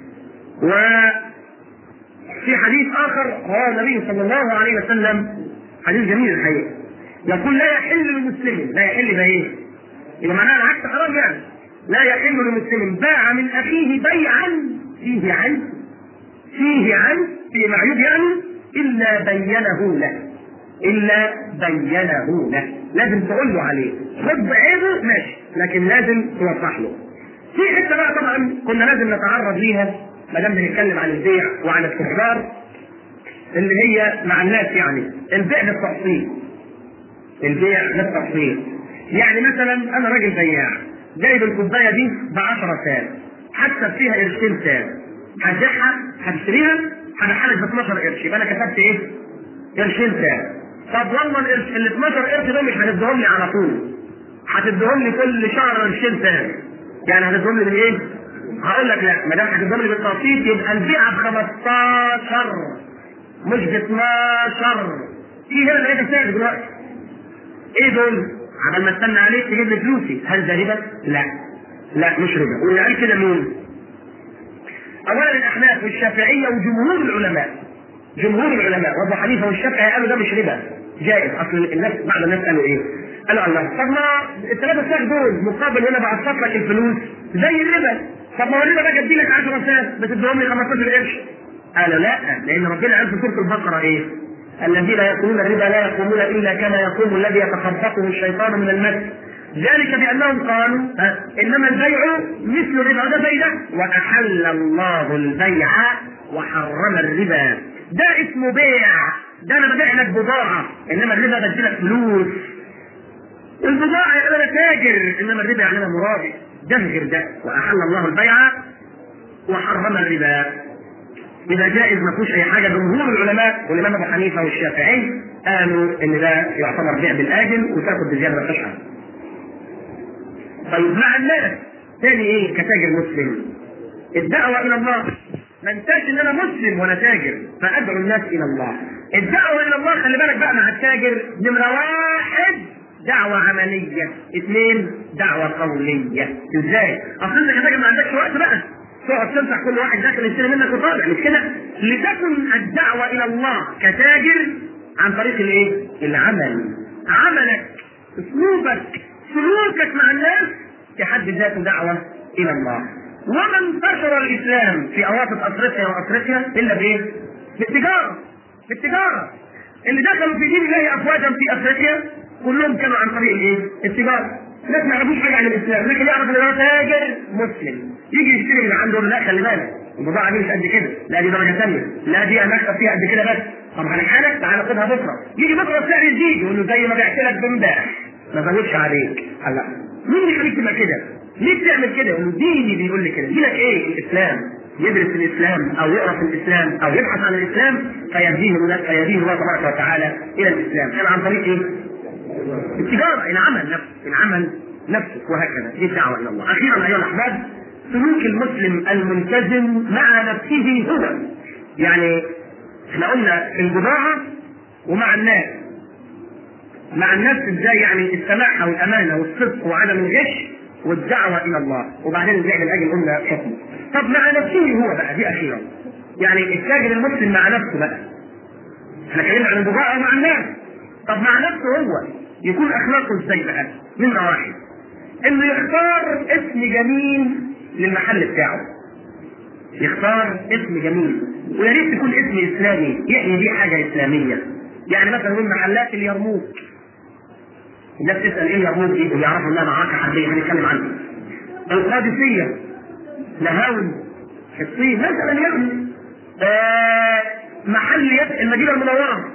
وفي حديث اخر رواه النبي صلى الله عليه وسلم حديث جميل الحقيقه يقول لا يحل للمسلم لا يحل ده ايه؟ يبقى معناها العكس حرام يعني لا يحل لمسلم باع من اخيه بيعا فيه عن فيه عن في معيوب يعني الا بينه له الا بينه له لازم تقول له عليه خد بعيبه ماشي لكن لازم توضح له في حته بقى طبعا كنا لازم نتعرض ليها ما دام بنتكلم عن البيع وعن التجار اللي هي مع الناس يعني البيع بالتقسيط البيع بالتقسيط يعني مثلا انا راجل بياع جايب الكوبايه دي ب 10 سنت هكسب فيها قرشين سنت هبيعها هشتريها هبيعها لك ب 12 قرش يبقى انا كسبت ايه؟ قرشين سنت طب والله القرش ال 12 قرش دول مش هتديهم لي على طول هتديهم لي كل شهر قرشين سنت يعني هتديهم لي بالايه؟ هقول لك لا ما دام هتديهم لي بالتقسيط يبقى البيعه ب 15 مش ب 12 في هنا لقيت سعر دلوقتي ايه دول؟ عمال ما استنى عليك تجيب لي فلوسي هل ده ربا؟ لا لا مش ربا واللي قال كده مين؟ اولا الاحناف والشافعيه وجمهور العلماء جمهور العلماء وابو حنيفه والشافعي قالوا ده مش ربا جائز اصل الناس بعض الناس قالوا ايه؟ قالوا الله طب ما الثلاثه ساعات دول مقابل هنا بعصف لك الفلوس زي الربا طب ما هو الربا ده جدي لك 10 سنت بتديهم لي 15 قرش قالوا لا لان ربنا قال في سوره البقره ايه؟ الذين ياكلون الربا لا يقومون الا كما يقوم الذي يتخبطه الشيطان من المس ذلك بانهم قالوا ها، انما البيع مثل الربا ده زي ده واحل الله البيع وحرم الربا ده اسمه بيع ده انا ببيع لك بضاعه انما الربا بدي لك فلوس البضاعه يعني انا تاجر انما الربا يعني انا مرابي ده غير ده واحل الله البيع وحرم الربا يبقى جائز ما فيهوش اي حاجه جمهور العلماء والامام ابو حنيفه والشافعي قالوا ان ده يعتبر بيع بالاجل وتاخد بزياده ما فيهاش حاجه. طيب مع الناس تاني ايه كتاجر مسلم الدعوه الى الله ما انساش ان انا مسلم وانا تاجر فادعو الناس الى الله الدعوه الى الله خلي بالك بقى مع التاجر نمره واحد دعوة عملية، اثنين دعوة قولية، ازاي؟ اصل انت كتاجر ما عندكش وقت بقى، تقعد تنصح كل واحد داخل يشتري منك وطالع مش كده؟ لتكن الدعوة إلى الله كتاجر عن طريق الايه؟ العمل. عملك، اسلوبك، سلوكك مع الناس في حد ذاته دعوة إلى الله. وما انتشر الإسلام في أواسط أفريقيا وأفريقيا إلا بإيه؟ بالتجارة. بالتجارة. اللي دخلوا في دين الله أفواجا في أفريقيا كلهم كانوا عن طريق الايه؟ التجاره. الناس ما يعرفوش حاجه عن الاسلام، لكن يعرف ان هو تاجر مسلم. يجي يشتري من عنده لا خلي بالك البضاعه دي مش قد كده، لا دي درجه ثانيه، لا دي انا اكسب فيها قد كده بس. طب هنحالك تعالى خدها بكره. يجي بكره السعر يزيد يقول له زي ما بعت لك بامبارح ما زودش عليك. قال لا مين اللي يخليك تبقى كده؟ ليه بتعمل كده؟ يقول له ديني بيقول لي كده، دينك ايه؟ الاسلام. يدرس الاسلام او يقرا في الاسلام او يبحث عن الاسلام فيهديه فيهديه الله تبارك وتعالى الى الاسلام، كان عن طريق ايه؟ التجارة العمل نفسه العمل نفسه وهكذا دي الدعوة إلى الله أخيرا أيها الأحباب سلوك المسلم الملتزم مع نفسه هو يعني احنا قلنا في البضاعة ومع الناس مع الناس ازاي يعني السماحة والأمانة والصدق وعدم الغش والدعوة إلى الله وبعدين البيع بالأجل قلنا حكم طب مع نفسه هو بقى دي أخيرا يعني التاجر المسلم مع نفسه بقى احنا اتكلمنا عن البضاعة ومع الناس طب مع نفسه هو يكون اخلاقه ازاي بقى؟ نمرة واحد انه يختار اسم جميل للمحل بتاعه. يختار اسم جميل ويا ريت تكون اسم اسلامي يعني دي حاجة اسلامية. يعني مثلا من محلات اليرموك. الناس تسأل ايه اليرموك دي؟ ويعرفوا انها معركة حربية هنتكلم عنها. القادسية نهاون الصين مثلا يعني آه محل المدينة المنورة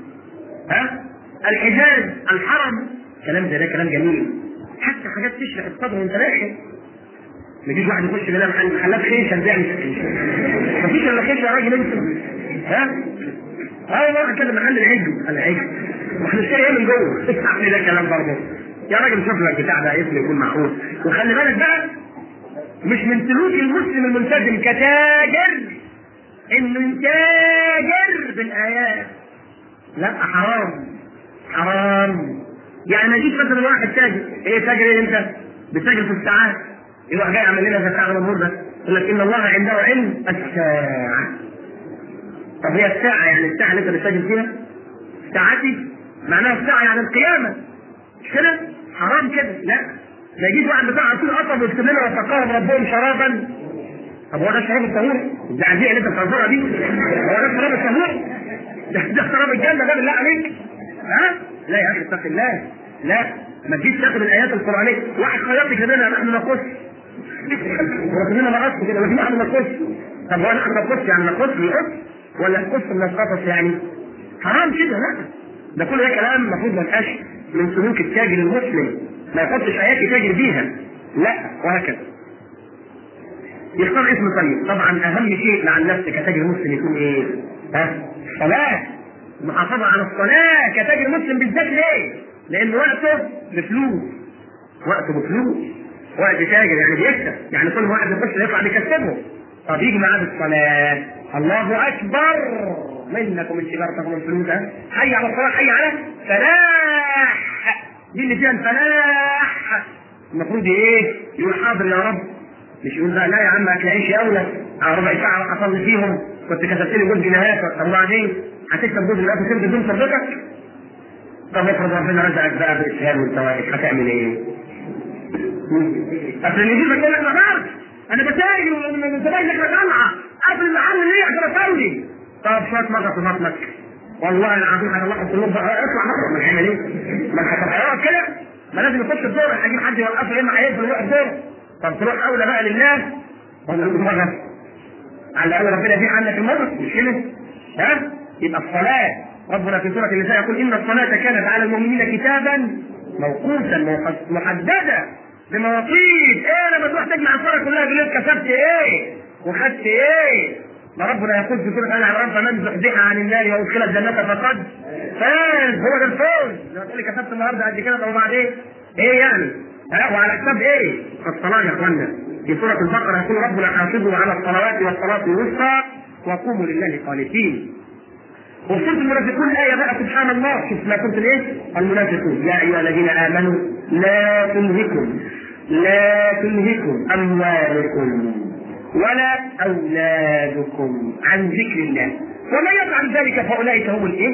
ها الحجاز الحرم كلام زي ده كلام جميل حتى حاجات تشرح الصدر وانت داخل ما يجيش واحد يخش يلاقي محل محلات خيشه ازاي ما فيش الا خيشه يا راجل انت ها اه والله كده محل العجل العجل ما احنا نشتري ايه من جوه اعمل ده كلام برضه يا راجل شوف لك بتاع ده اسم يكون معقول وخلي بالك بقى مش من سلوك المسلم الملتزم كتاجر انه يتاجر بالايات لا حرام حرام يعني ما يجيش مثلا واحد تاجر ايه تاجر ايه انت؟ بتاجر في الساعات يروح جاي يعمل لنا زكاه على الامور ده يقول لك ان الله عنده علم الساعه طب هي الساعه يعني الساعه اللي انت بتتاجر فيها ساعتي معناها الساعه يعني القيامه مش كده؟ حرام كده لا ما يجيش واحد بتاع عصير قطب ويكتب لنا وسقاهم ربهم شرابا طب هو ده شراب الطهور؟ الزعزيع اللي انت بتنظرها دي هو ده شراب الطهور؟ ده ده شراب الجنه ده بالله عليك ها؟ لا يا اخي اتق الله لا ما تجيش تاخد الايات القرانيه واحد خياط يكتب لنا نحن نقص وربنا ما قص كده لكن نحن نقص طب هو نحن نقص يعني نقص يقص ولا نقص من القصص يعني حرام كده لا ده كل ده كلام المفروض ما يبقاش من سلوك التاجر المسلم ما يحطش ايات يتاجر بيها لا وهكذا يختار اسم طيب طبعا اهم شيء مع النفس كتاجر مسلم يكون ايه؟ ها؟ الصلاه المحافظة على الصلاة كتاجر مسلم بالذات ليه؟ لأن وقته بفلوس وقته بفلوس وقت تاجر يعني بيكسب يعني كل واحد يخش يطلع بيكسبه طب يجي معاه بالصلاة الله أكبر منكم الكبار تاخذوا الفلوس حي على الصلاة حي على فلاح دي اللي فيها الفلاح المفروض ايه؟ يقول حاضر يا رب مش يقول لا, لا يا عم هتلاقيش اولى على ربع ساعة اصلي فيهم كنت كتبت لي جزء نهاية طب وبعدين هتكتب جزء نهاية وتمضي بدون صدقك طب افرض ربنا رزقك بقى باسهال والفوائد هتعمل ايه؟ اصل اللي يجيبك يقول لك ما بعرف انا بتاجر من زمان احنا طالعه قافل المحل ليه عشان اصلي طب شويه مره في بطنك والله العظيم انا الله كلهم بقى اطلع مره من هيعمل ايه؟ ما انت هتقعد كده ما لازم يخش الدور اجيب حد يوقفه يا اما هيقفل يروح الدور طب تروح اولى بقى لله ولا المره على الاقل ربنا يبيع عنك المره مش كده؟ ها؟ يبقى الصلاه ربنا في سوره النساء يقول ان الصلاه كانت على المؤمنين كتابا موقوتا محددا بمواقيت ايه لما تروح تجمع الصلاه كلها بالليل كسبت ايه؟ وخدت ايه؟ ما ربنا يقول في سوره ال عمران فمن زحزح عن النار وادخل الجنه فقد فاز هو ده الفوز لما تقول لي كسبت النهارده قد كده طب وبعدين ايه يعني؟ ها وعلى حساب ايه؟ الصلاه يا اخوانا في سوره البقره يقول ربنا حافظوا على الصلوات والصلاه الوسطى وقوموا لله قانتين وفي سوره المنافقون ايه بقى سبحان الله شوف ما كنت ايه؟ المنافقون يا ايها الذين امنوا لا تلهكم لا تلهكم اموالكم ولا اولادكم عن ذكر الله ومن يفعل ذلك فاولئك هم الايه؟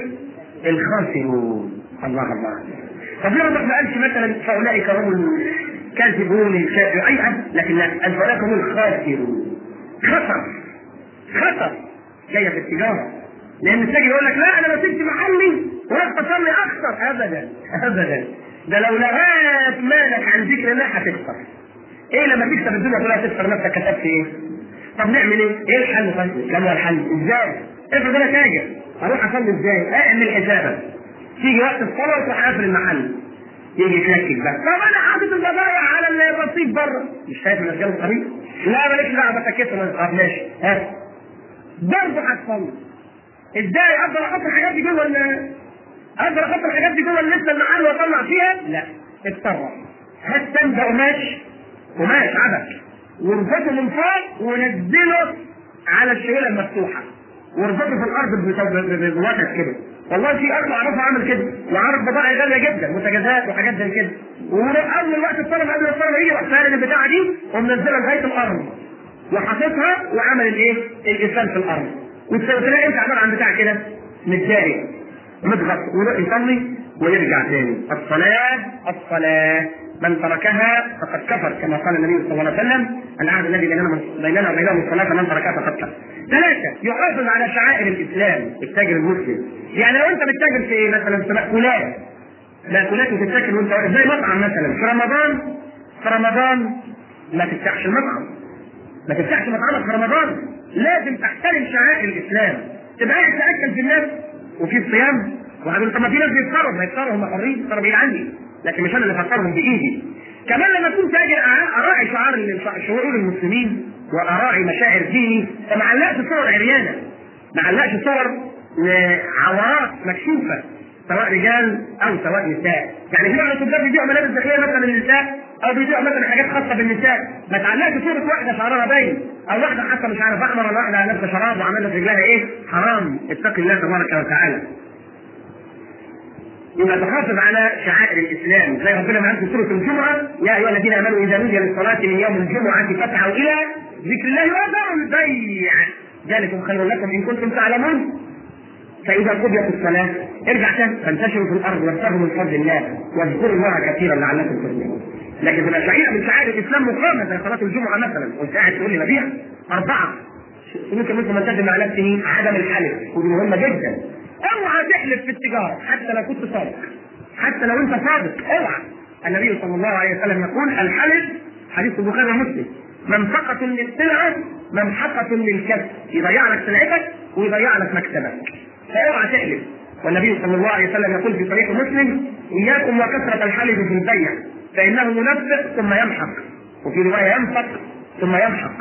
الخاسرون الله الله طب ليه ما قالش مثلا فاولئك هم الكاذبون الكافرون اي حد لكن لا فاولئك هم الخاسرون خسر خسر جايه في التجاره لان التاجر يقول لك لا انا ما سبت محلي ورحت اصلي اخسر ابدا ابدا ده لو لغيت مالك عن ذكر الله هتخسر ايه لما تكسب الدنيا كلها تخسر نفسك كسبت ايه؟ طب نعمل ايه؟ ايه الحل طيب؟ كم هو الحل؟ ازاي؟ افرض انا تاجر اروح اصلي ازاي؟ اعمل حسابك تيجي وقت الصلاه وتروح قافل المحل يجي يتلكك بقى طب انا حاطط البضايع على الرصيف بره مش شايف الرجال الطريق؟ لا مالكش دعوه بتكتها طب ماشي ها برضه هتصلي ازاي اقدر احط الحاجات دي جوه ال اقدر احط الحاجات دي جوه لسه المحل واطلع فيها؟ لا اتصرف هات سند قماش قماش عبك واربطه من فوق ونزله على الشيله المفتوحه واربطه في الارض بوتد كده والله في اخ اعرفه عامل كده وعارف بضائع غاليه جدا منتجزات وحاجات زي كده واول وقت الطلب قبل الطلب يجي راح فارد البتاعه دي ومنزلها لغايه الارض وحاططها وعمل الايه؟ الاسلام في الارض وتلاقي انت عباره عن بتاع كده متداري مضغط ويروح يصلي ويرجع تاني الصلاه الصلاه من تركها فقد كفر كما قال النبي صلى الله عليه وسلم العهد الذي بيننا بيننا وبينهم الصلاه من تركها فقد كفر. ثلاثه يحافظ على شعائر الاسلام التاجر المسلم. يعني لو انت بتتاجر في ايه مثلا في مأكولات مأكولات وتتاكل وانت واقف زي مطعم مثلا في رمضان في رمضان ما تفتحش المطعم ما تفتحش مطعمك في رمضان لازم تحترم شعائر الاسلام تبقى قاعد تاكل في الناس وفي الصيام وبعدين طب ما في ناس بيفطروا ما يفطروا هم حرين يفطروا بعيد عني لكن مش انا اللي افطرهم بايدي كمان لما اكون تاجر اراعي شعار شعور المسلمين واراعي مشاعر ديني فما علقش صور عريانه ما علقش صور عورات مكشوفه سواء رجال او سواء نساء يعني في بعض التجار بيبيعوا ملابس داخليه مثلا للنساء او بيبيعوا مثلا حاجات خاصه بالنساء ما تعلقش صوره واحده شعرها باين او واحده حتى مش عارف احمر ولا واحده لابسه شراب وعملت رجلها ايه حرام اتقي الله تبارك وتعالى يبقى تحافظ على شعائر الاسلام زي ربنا ما في سوره الجمعه يا ايها الذين امنوا اذا نودي للصلاه من يوم الجمعه فاسعوا الى ذكر الله وذروا البيع ذلكم خير لكم ان كنتم تعلمون فاذا قضيت الصلاه ارجع تاني فانتشروا في الارض وابتغوا من فضل الله واذكروا الله كثيرا لعلكم تفلحون لكن تبقى شعيره من شعائر الاسلام مقامه زي صلاه الجمعه مثلا وانت قاعد تقول لي مبيع اربعه ممكن ممكن منتجم مع نفسه عدم الحلف ودي مهمه جدا اوعى تحلف في التجاره حتى لو كنت صادق حتى لو انت صادق اوعى النبي صلى الله عليه وسلم يقول الحلف حديث البخاري ومسلم منفقة للسلعة منحقة للكسب يضيع لك سلعتك ويضيع لك مكسبك فاوعى تحلف والنبي صلى الله عليه وسلم يقول في صحيح مسلم اياكم وكثرة الحلف في البيع فانه ينفق ثم يمحق وفي رواية ينفق ثم يمحق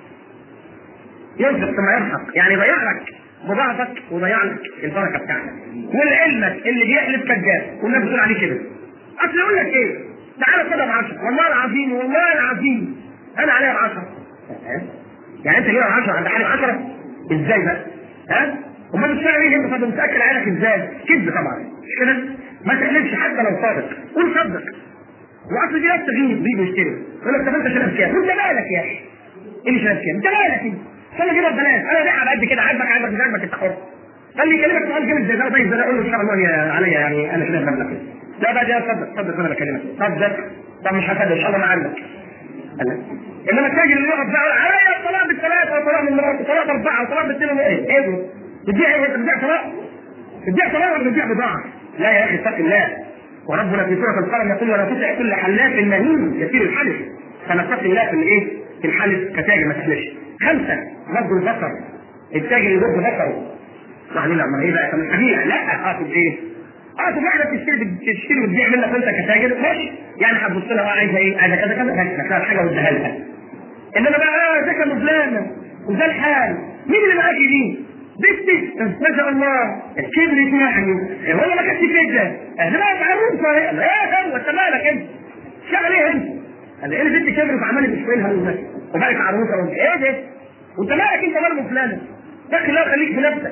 ينفق ثم يمحق يعني يضيع لك بضاعتك وضيع لك البركه بتاعتك ولعلمك اللي بيحلف كذاب والناس بتقول عليه كده اصل يقول لك ايه تعالى خدها ب 10 والله العظيم والله العظيم انا عليها ب 10 يعني انت جايبها ب 10 عند حالي 10 ازاي بقى؟ ها؟ امال بتشتغل ايه انت طب متاكد عينك ازاي؟ كذب طبعا مش كده؟ ما تحلفش حتى لو صادق قول صدق واصل دي ناس تغيب بيجوا يشتروا يقول لك طب انت شايف كام؟ وانت مالك يا اخي؟ ايه اللي شايف كام؟ انت مالك انت؟ خلي كده ببلاش انا بيع على قد كده عاجبك عاجبك مش عاجبك انت حر خلي يكلمك سؤال جامد زي ده طيب ده اقول له ان شاء الله يا عليا يعني انا شايف مبلغ كده لا بقى ده صدق صدق انا بكلمك صدق طب مش هصدق ان شاء الله ما عندك انما التاجر اللي يقف بقى عليا الطلاق بالثلاثه وطلاق من مرات وطلاق ثلاثه اربعه وطلعت باثنين ايه؟ ايه ده؟ بتبيع ايه؟ انت بتبيع طلاق؟ بتبيع طلاق ولا بتبيع بضاعه؟ لا يا اخي اتق الله وربنا في سوره القلم يقول ولا تطع كل حلاف مهين يسير الحلف فنتقي الله في الايه؟ في الحلف كتاجر ما تحلفش. خمسه غض البصر التاجر يغض بصره. يعني لا ما ايه بقى؟ طب الحبيع لا اقصد ايه؟ اقصد واحده بتشتري بتشتري وتبيع منك انت كتاجر ماشي يعني هتبص لها اه عايزه ايه؟ عايزه كذا كذا هات لها حاجه واديها لها. انما بقى اه ده كان فلانه وده الحال مين اللي معاكي دي؟ بنتي ما شاء الله كبرت يعني هو ما كانش كده احنا بقى عروسه لا هو انت مالك انت شغل ايه انت؟ قال ايه البنت كبرت وعماله تشويلها وبقت عروسه وانت ايه ده؟ وانت مالك انت مال فلانه؟ يا اخي لا خليك في نفسك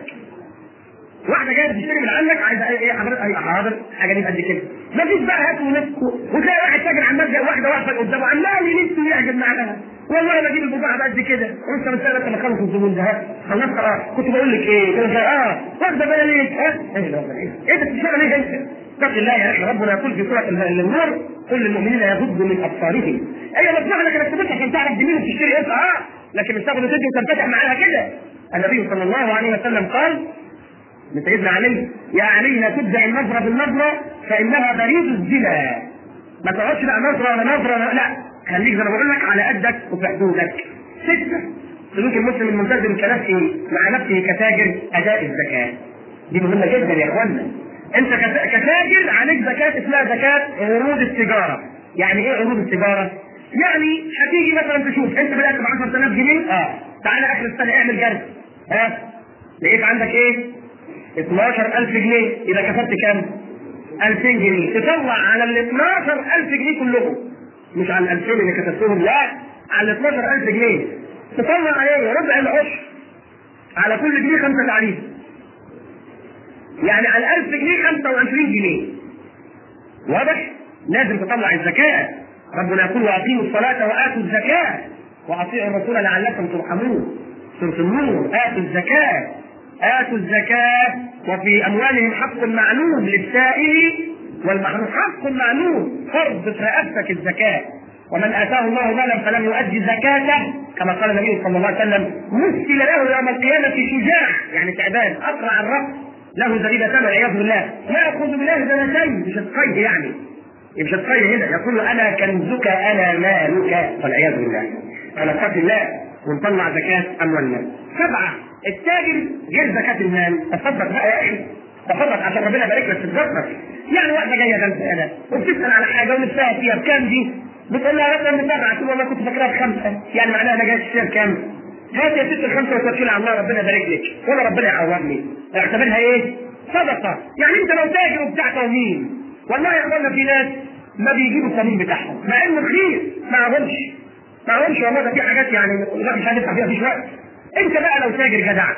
واحده جايه تشتري من عندك عايزه ايه ايه حضرتك ايه حاضر حاجه دي قد كده ما فيش بقى هات ونفس وتلاقي واحد تاجر عمال جاي واحده واقفه قدامه عمال يلف ويعجب معاها والله بجيب البضاعه بقد كده وانت مستني لما خلص الزبون ده ها خلاص خلاص كنت بقول لك ايه كده اه واخده بالك ها ايه ده ايه ده بتشتغل ايه انت؟ اتق الله يا اخي ربنا يقول في سوره النور كل المؤمنين يغضوا من ابصارهم ايوه مسموح لك انك تفتح عشان تعرف دي مين وتشتري انت اه لكن مش تاخد تدي وتنفتح معاها كده النبي صلى الله عليه وسلم قال من سيدنا علي يا علي لا تدعي النظرة بالنظرة فإنها بريد الزنا ما تقعدش بقى نظرة ولا نظرة ولا لا خليك زي ما بقول لك على قدك وفي حدودك ستة سلوك المسلم الملتزم كنفسه مع نفسه كتاجر أداء الزكاة دي مهمة جدا يا إخوانا أنت كتاجر عليك زكاة اسمها زكاة عروض التجارة يعني إيه عروض التجارة؟ يعني هتيجي مثلا تشوف أنت بدأت ب 10000 جنيه اه تعالى آخر السنة اعمل جرد ها لقيت عندك إيه؟ 12000 جنيه يبقى كسبت كام؟ 2000 جنيه تطلع على ال 12000 جنيه كلهم مش على ال 2000 اللي كسبتهم لا على ال 12000 جنيه تطلع عليه ربع العشر على كل جنيه خمسة تعريف يعني على 1000 جنيه 25 جنيه واضح؟ لازم تطلع الزكاة ربنا يقول وأقيموا الصلاة وآتوا الزكاة وأطيعوا الرسول لعلكم ترحمون سورة النور آتوا الزكاة آتوا الزكاة وفي أموالهم حق معلوم للسائل والمحروم حق معلوم فرض في رقبتك الزكاة ومن آتاه الله مالا فلم يؤدي زكاته كما قال النبي صلى الله عليه وسلم مثل له يوم القيامة شجاع يعني تعبان أقرع الرأس له زريبتان والعياذ بالله يأخذ بالله زنتين مش هتقيد يعني مش هتقيد هنا يقول أنا كنزك أنا مالك والعياذ بالله فنتق الله ونطلع زكاة أموالنا سبعة التاجر غير زكاة المال تصدق بقى يا أخي تصدق عشان ربنا يبارك لك في تصدق يعني واحدة جاية غلبانة وبتسأل على حاجة ونفسها فيها بكام دي؟ بتقول لها مثلا بسبعة تقول والله كنت فاكرها بخمسة يعني معناها أنا جاي تشتري بكام؟ هات يا ست الخمسة وتوكلي على الله ربنا يبارك لك ولا ربنا يعوضني اعتبرها إيه؟ صدقة يعني أنت لو تاجر وبتاع تومين والله يا اخوانا في ناس ما بيجيبوا التموين بتاعهم مع انه رخيص معهمش معهمش والله ده في حاجات يعني لا مش هندفع فيها مفيش وقت انت بقى لو تاجر جدع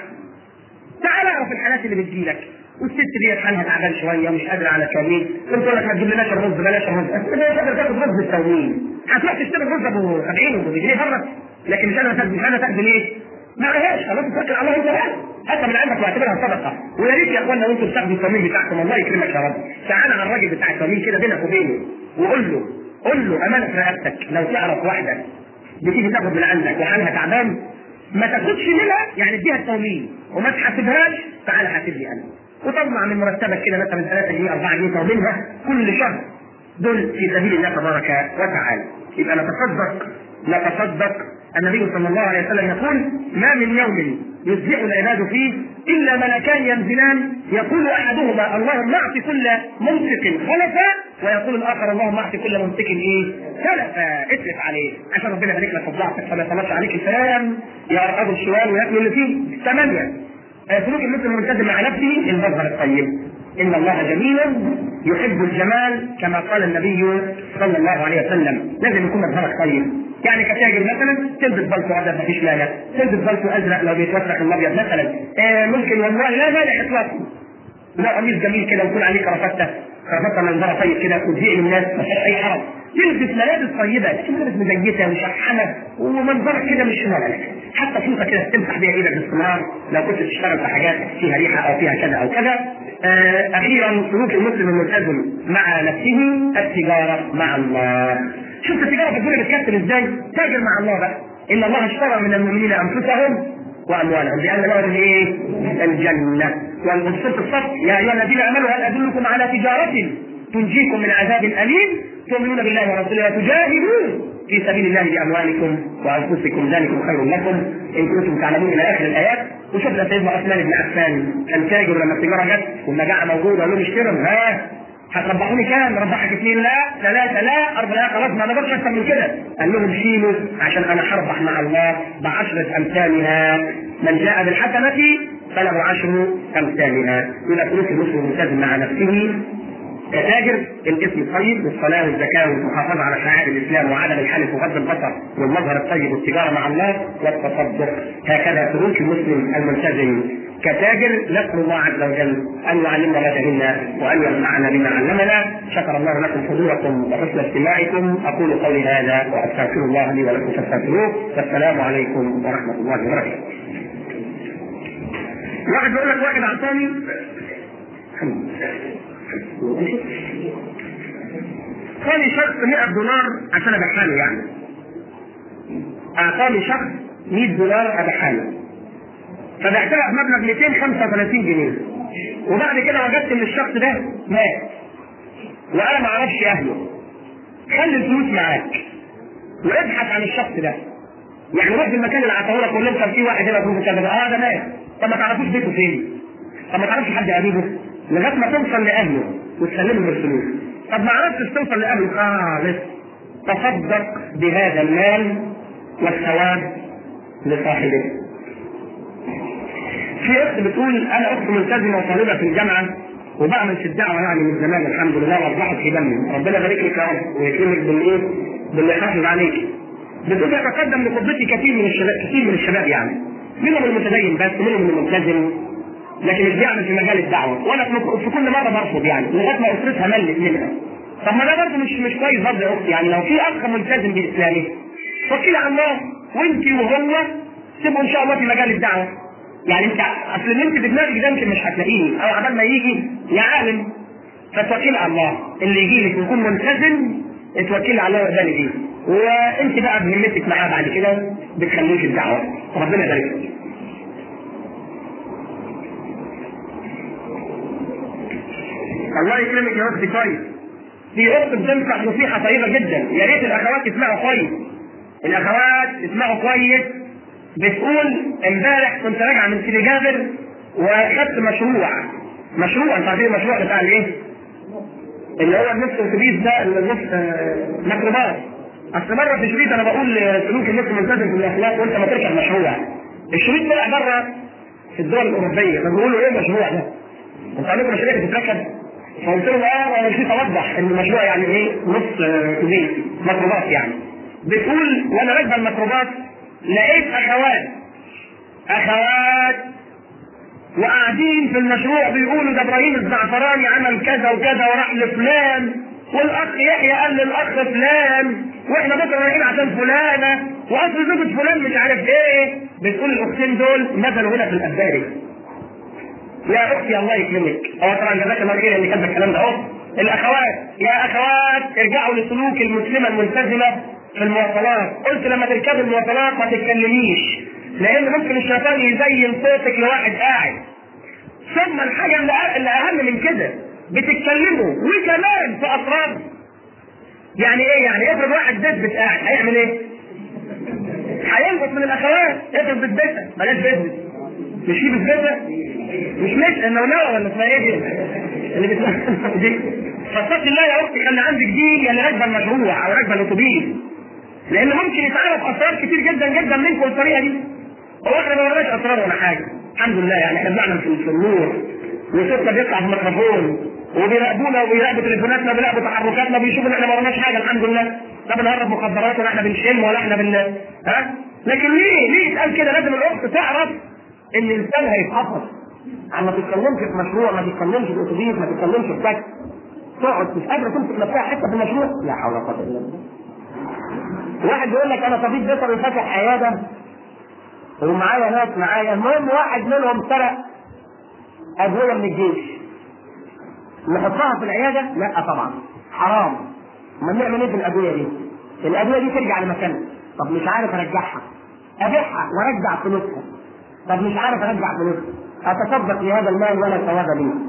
تعال اعرف الحالات اللي بتجيلك والست دي حالها تعبان شويه ومش قادره على التموين قلت لك ما تجيب لناش الرز بلاش الرز انت مش قادر تاخد رز بالتموين هتروح تشتري الرز ابو 70 وابو جنيه بره لكن مش قادر تاخد مش قادر تاخد ليه؟ ما عليهاش خلاص توكل على الله انت بقى حتى من عندك واعتبرها صدقه ويا ريت يا اخوانا وانتم بتاخدوا التموين بتاعكم الله يكرمك يا رب تعال على الراجل بتاع التموين كده بينك وبينه وقول له قول له امانه في رقبتك لو تعرف واحده بتيجي تاخد من عندك وحالها تعبان ما تاخدش منها يعني اديها التموين وما تحاسبهاش تعالى حاسب لي انا وطلع من مرتبك كده مثلا 3 جنيه 4 جنيه تموينها كل شهر دول في سبيل الله تبارك وتعالى يبقى نتصدق نتصدق النبي صلى الله عليه وسلم يقول ما من يوم يصبح العباد فيه الا ملكان ينزلان يقول احدهما اللهم اعط كل ممسك خلفا ويقول الاخر اللهم اعط كل ممسك ايه؟ سلفا اصرف عليه عشان ربنا يبارك لك في ضعفك فما يطلعش عليك السلام يرقبوا الشوال وياكلوا اللي فيه ثمانيه سلوك المسلم الملتزم مع نفسه المظهر الطيب ان الله جميل يحب الجمال كما قال النبي صلى الله عليه وسلم لازم يكون مظهرك طيب يعني كتاجر مثلا تلبس بلطو ابيض مفيش مانع تلبس بلطو ازرق لو بيتوسخ الابيض مثلا آه ممكن والله لا مانع اطلاقا لا قميص جميل كده ويكون عليه كرافته كرافته منظرها طيب كده وتزيع للناس ما فيش اي حرج تلبس ملابس طيبه لكن ملابس مزيته ومشحنه ومنظرك كده مش لا حتى فلوسك كده تمسح بيها ايدك باستمرار لو كنت تشتغل في حاجات فيها ريحه او فيها كذا او كذا آه اخيرا سلوك المسلم الملتزم مع نفسه التجاره مع الله شفت التجاره في الدنيا بتكسب ازاي؟ تاجر مع الله بقى ان الله اشترى من المؤمنين انفسهم واموالهم لان لهم ايه؟ الجنه والسوره الصف يا ايها الذين امنوا هل ادلكم على تجاره تنجيكم من عذاب اليم تؤمنون بالله ورسوله وتجاهدون في سبيل الله باموالكم وانفسكم ذلكم خير لكم ان كنتم تعلمون الى اخر الايات وشفنا سيدنا عثمان بن عفان كان تاجر لما التجاره جت والمجاعه موجوده قالوا له اشتروا ها هتربحوني كام؟ ربحك اثنين لا ثلاثة لا أربعة لا خلاص ما نقدرش أكثر من كده قال لهم شيلوا عشان أنا هربح مع الله بعشرة أمثالها من جاء بالحسنة فله عشر أمثالها يبقى فلوس المسلم ملتزم مع نفسه كتاجر الاسم الطيب والصلاه والزكاه والمحافظه على شعائر الاسلام وعدم الحلف وغض البصر والمظهر الطيب والتجاره مع الله والتصدق هكذا سلوك المسلم الملتزم كتاجر نسال الله عز وجل ان يعلمنا ما جهلنا وان ينفعنا بما علمنا شكر الله لكم حضوركم وحسن استماعكم اقول قولي هذا واستغفر الله لي ولكم فاستغفروه والسلام عليكم ورحمه الله وبركاته. واحد يقول لك واحد اعطاني اعطاني شخص 100 دولار عشان ادخله يعني اعطاني شخص 100 دولار ادخله فبعتها بمبلغ 235 جنيه وبعد كده وجدت ان الشخص ده مات وانا ما اعرفش اهله خلي الفلوس معاك وابحث عن الشخص ده يعني روح في المكان اللي عطاه لك وقول كان في واحد هنا في كذا اه ده مات طب ما تعرفوش بيته فين طب ما تعرفش حد قريبه لغايه ما توصل لاهله وتسلمهم الفلوس طب ما عرفتش توصل لاهله خالص تصدق بهذا المال والثواب لصاحبه في اخت بتقول انا اخت ملتزمه وطالبه في الجامعه وبعمل في الدعوه يعني من زمان الحمد لله واصبحت في دمي ربنا يبارك لك يا رب ويكرمك بالايه؟ باللي يحافظ عليك بتقول يتقدم لخطبتي كثير من الشباب كثير من الشباب يعني منهم المتدين بس منهم الملتزم لكن مش بيعمل في مجال الدعوه وانا في كل مره برفض يعني لغايه ما اسرتها ملت منها طب ما ده برضه مش مش كويس برضه يا اختي يعني لو في اخ ملتزم باسلامه توكلي على الله وانت وهو تبقوا ان شاء الله في مجال الدعوه يعني انت اصل اللي انت في دماغك ده يمكن مش هتلاقيه او عبال ما يجي يا عالم فتوكلي على الله اللي يجي لك ويكون ملتزم اتوكلي على الله وقبلي بيه وانت بقى بهمتك معاه بعد كده بتخليه في الدعوه ربنا يبارك فيك الله يكرمك يا اختي كويس في اخت بتنصح نصيحه طيبه جدا يا ريت الاخوات يسمعوا كويس الاخوات يسمعوا كويس بتقول امبارح كنت راجعه من سيدي جابر واخدت مشروع مشروع انت عارفين المشروع بتاع الايه؟ اللي هو النص اتوبيس ده النص ميكروباص اصل مره في شريط انا بقول سلوك النص ملتزم في الاخلاق وانت ما تركب مشروع الشريط طلع بره في الدول الاوروبيه فبيقولوا ايه المشروع ده؟ انت عندكم مشاريع بتتركب فقلت لهم اه انا نسيت اوضح ان المشروع يعني ايه نص اتوبيس ميكروباص يعني بتقول وانا راكبه الميكروباص لقيت اخوات اخوات وقاعدين في المشروع بيقولوا ده ابراهيم الزعفراني عمل كذا وكذا وراح لفلان والاخ يحيى قال للاخ فلان واحنا بكره رايحين عشان فلانه واصل زوجة فلان مش عارف ايه بتقول الاختين دول نزلوا هنا في الاباري يا اختي الله يكرمك هو طبعا جزاك الله خير اللي كان الكلام ده اهو الاخوات يا اخوات ارجعوا لسلوك المسلمه الملتزمه في المواصلات قلت لما تركبي المواصلات ما تتكلميش لان ممكن الشيطان يزين صوتك لواحد قاعد ثم الحاجه اللي اللي اهم من كده بتتكلموا وكمان في اسرار يعني ايه يعني افرض واحد دبت قاعد هيعمل ايه؟ هيلبس من الاخوات افرض بتبتها بلاش بيزنس مش في بتبتها مش مش النونوه ولا اسمها ايه دي؟ اللي بتسمع دي فاتقي الله يا اختي خلي عندك دين يا اللي راكبه المشروع او راكبه الاتوبيس لان ممكن يتعرف اسرار كتير جدا جدا منكم الطريقه دي هو احنا ما ورناش اسرار ولا حاجه الحمد لله يعني احنا بنعمل في النور وصوتنا بيطلع في الميكروفون وبيراقبونا وبيراقبوا تليفوناتنا وبيراقبوا تحركاتنا وبيشوفوا ان احنا ما ورناش حاجه الحمد لله لا بنهرب مخدرات ولا احنا بنشم ولا احنا بن ها لكن ليه ليه يتقال كده لازم الاخت تعرف ان الانسان هيتحفظ ما تتكلمش في مشروع ما تتكلمش في اتوبيس ما تتكلمش في تاكسي تقعد مش قادره تمسك نفسها حتى في المشروع لا حول ولا قوه الا بالله واحد يقول لك انا طبيب بيطري فاتح عياده ومعايا ناس معايا المهم واحد منهم سرق ادويه من الجيش نحطها في العياده؟ لا طبعا حرام امال نعمل ايه في الادويه دي؟ الادويه دي ترجع لمكانها طب مش عارف ارجعها ابيعها وارجع فلوسها طب مش عارف ارجع فلوس اتصدق بهذا المال ولا ثواب لي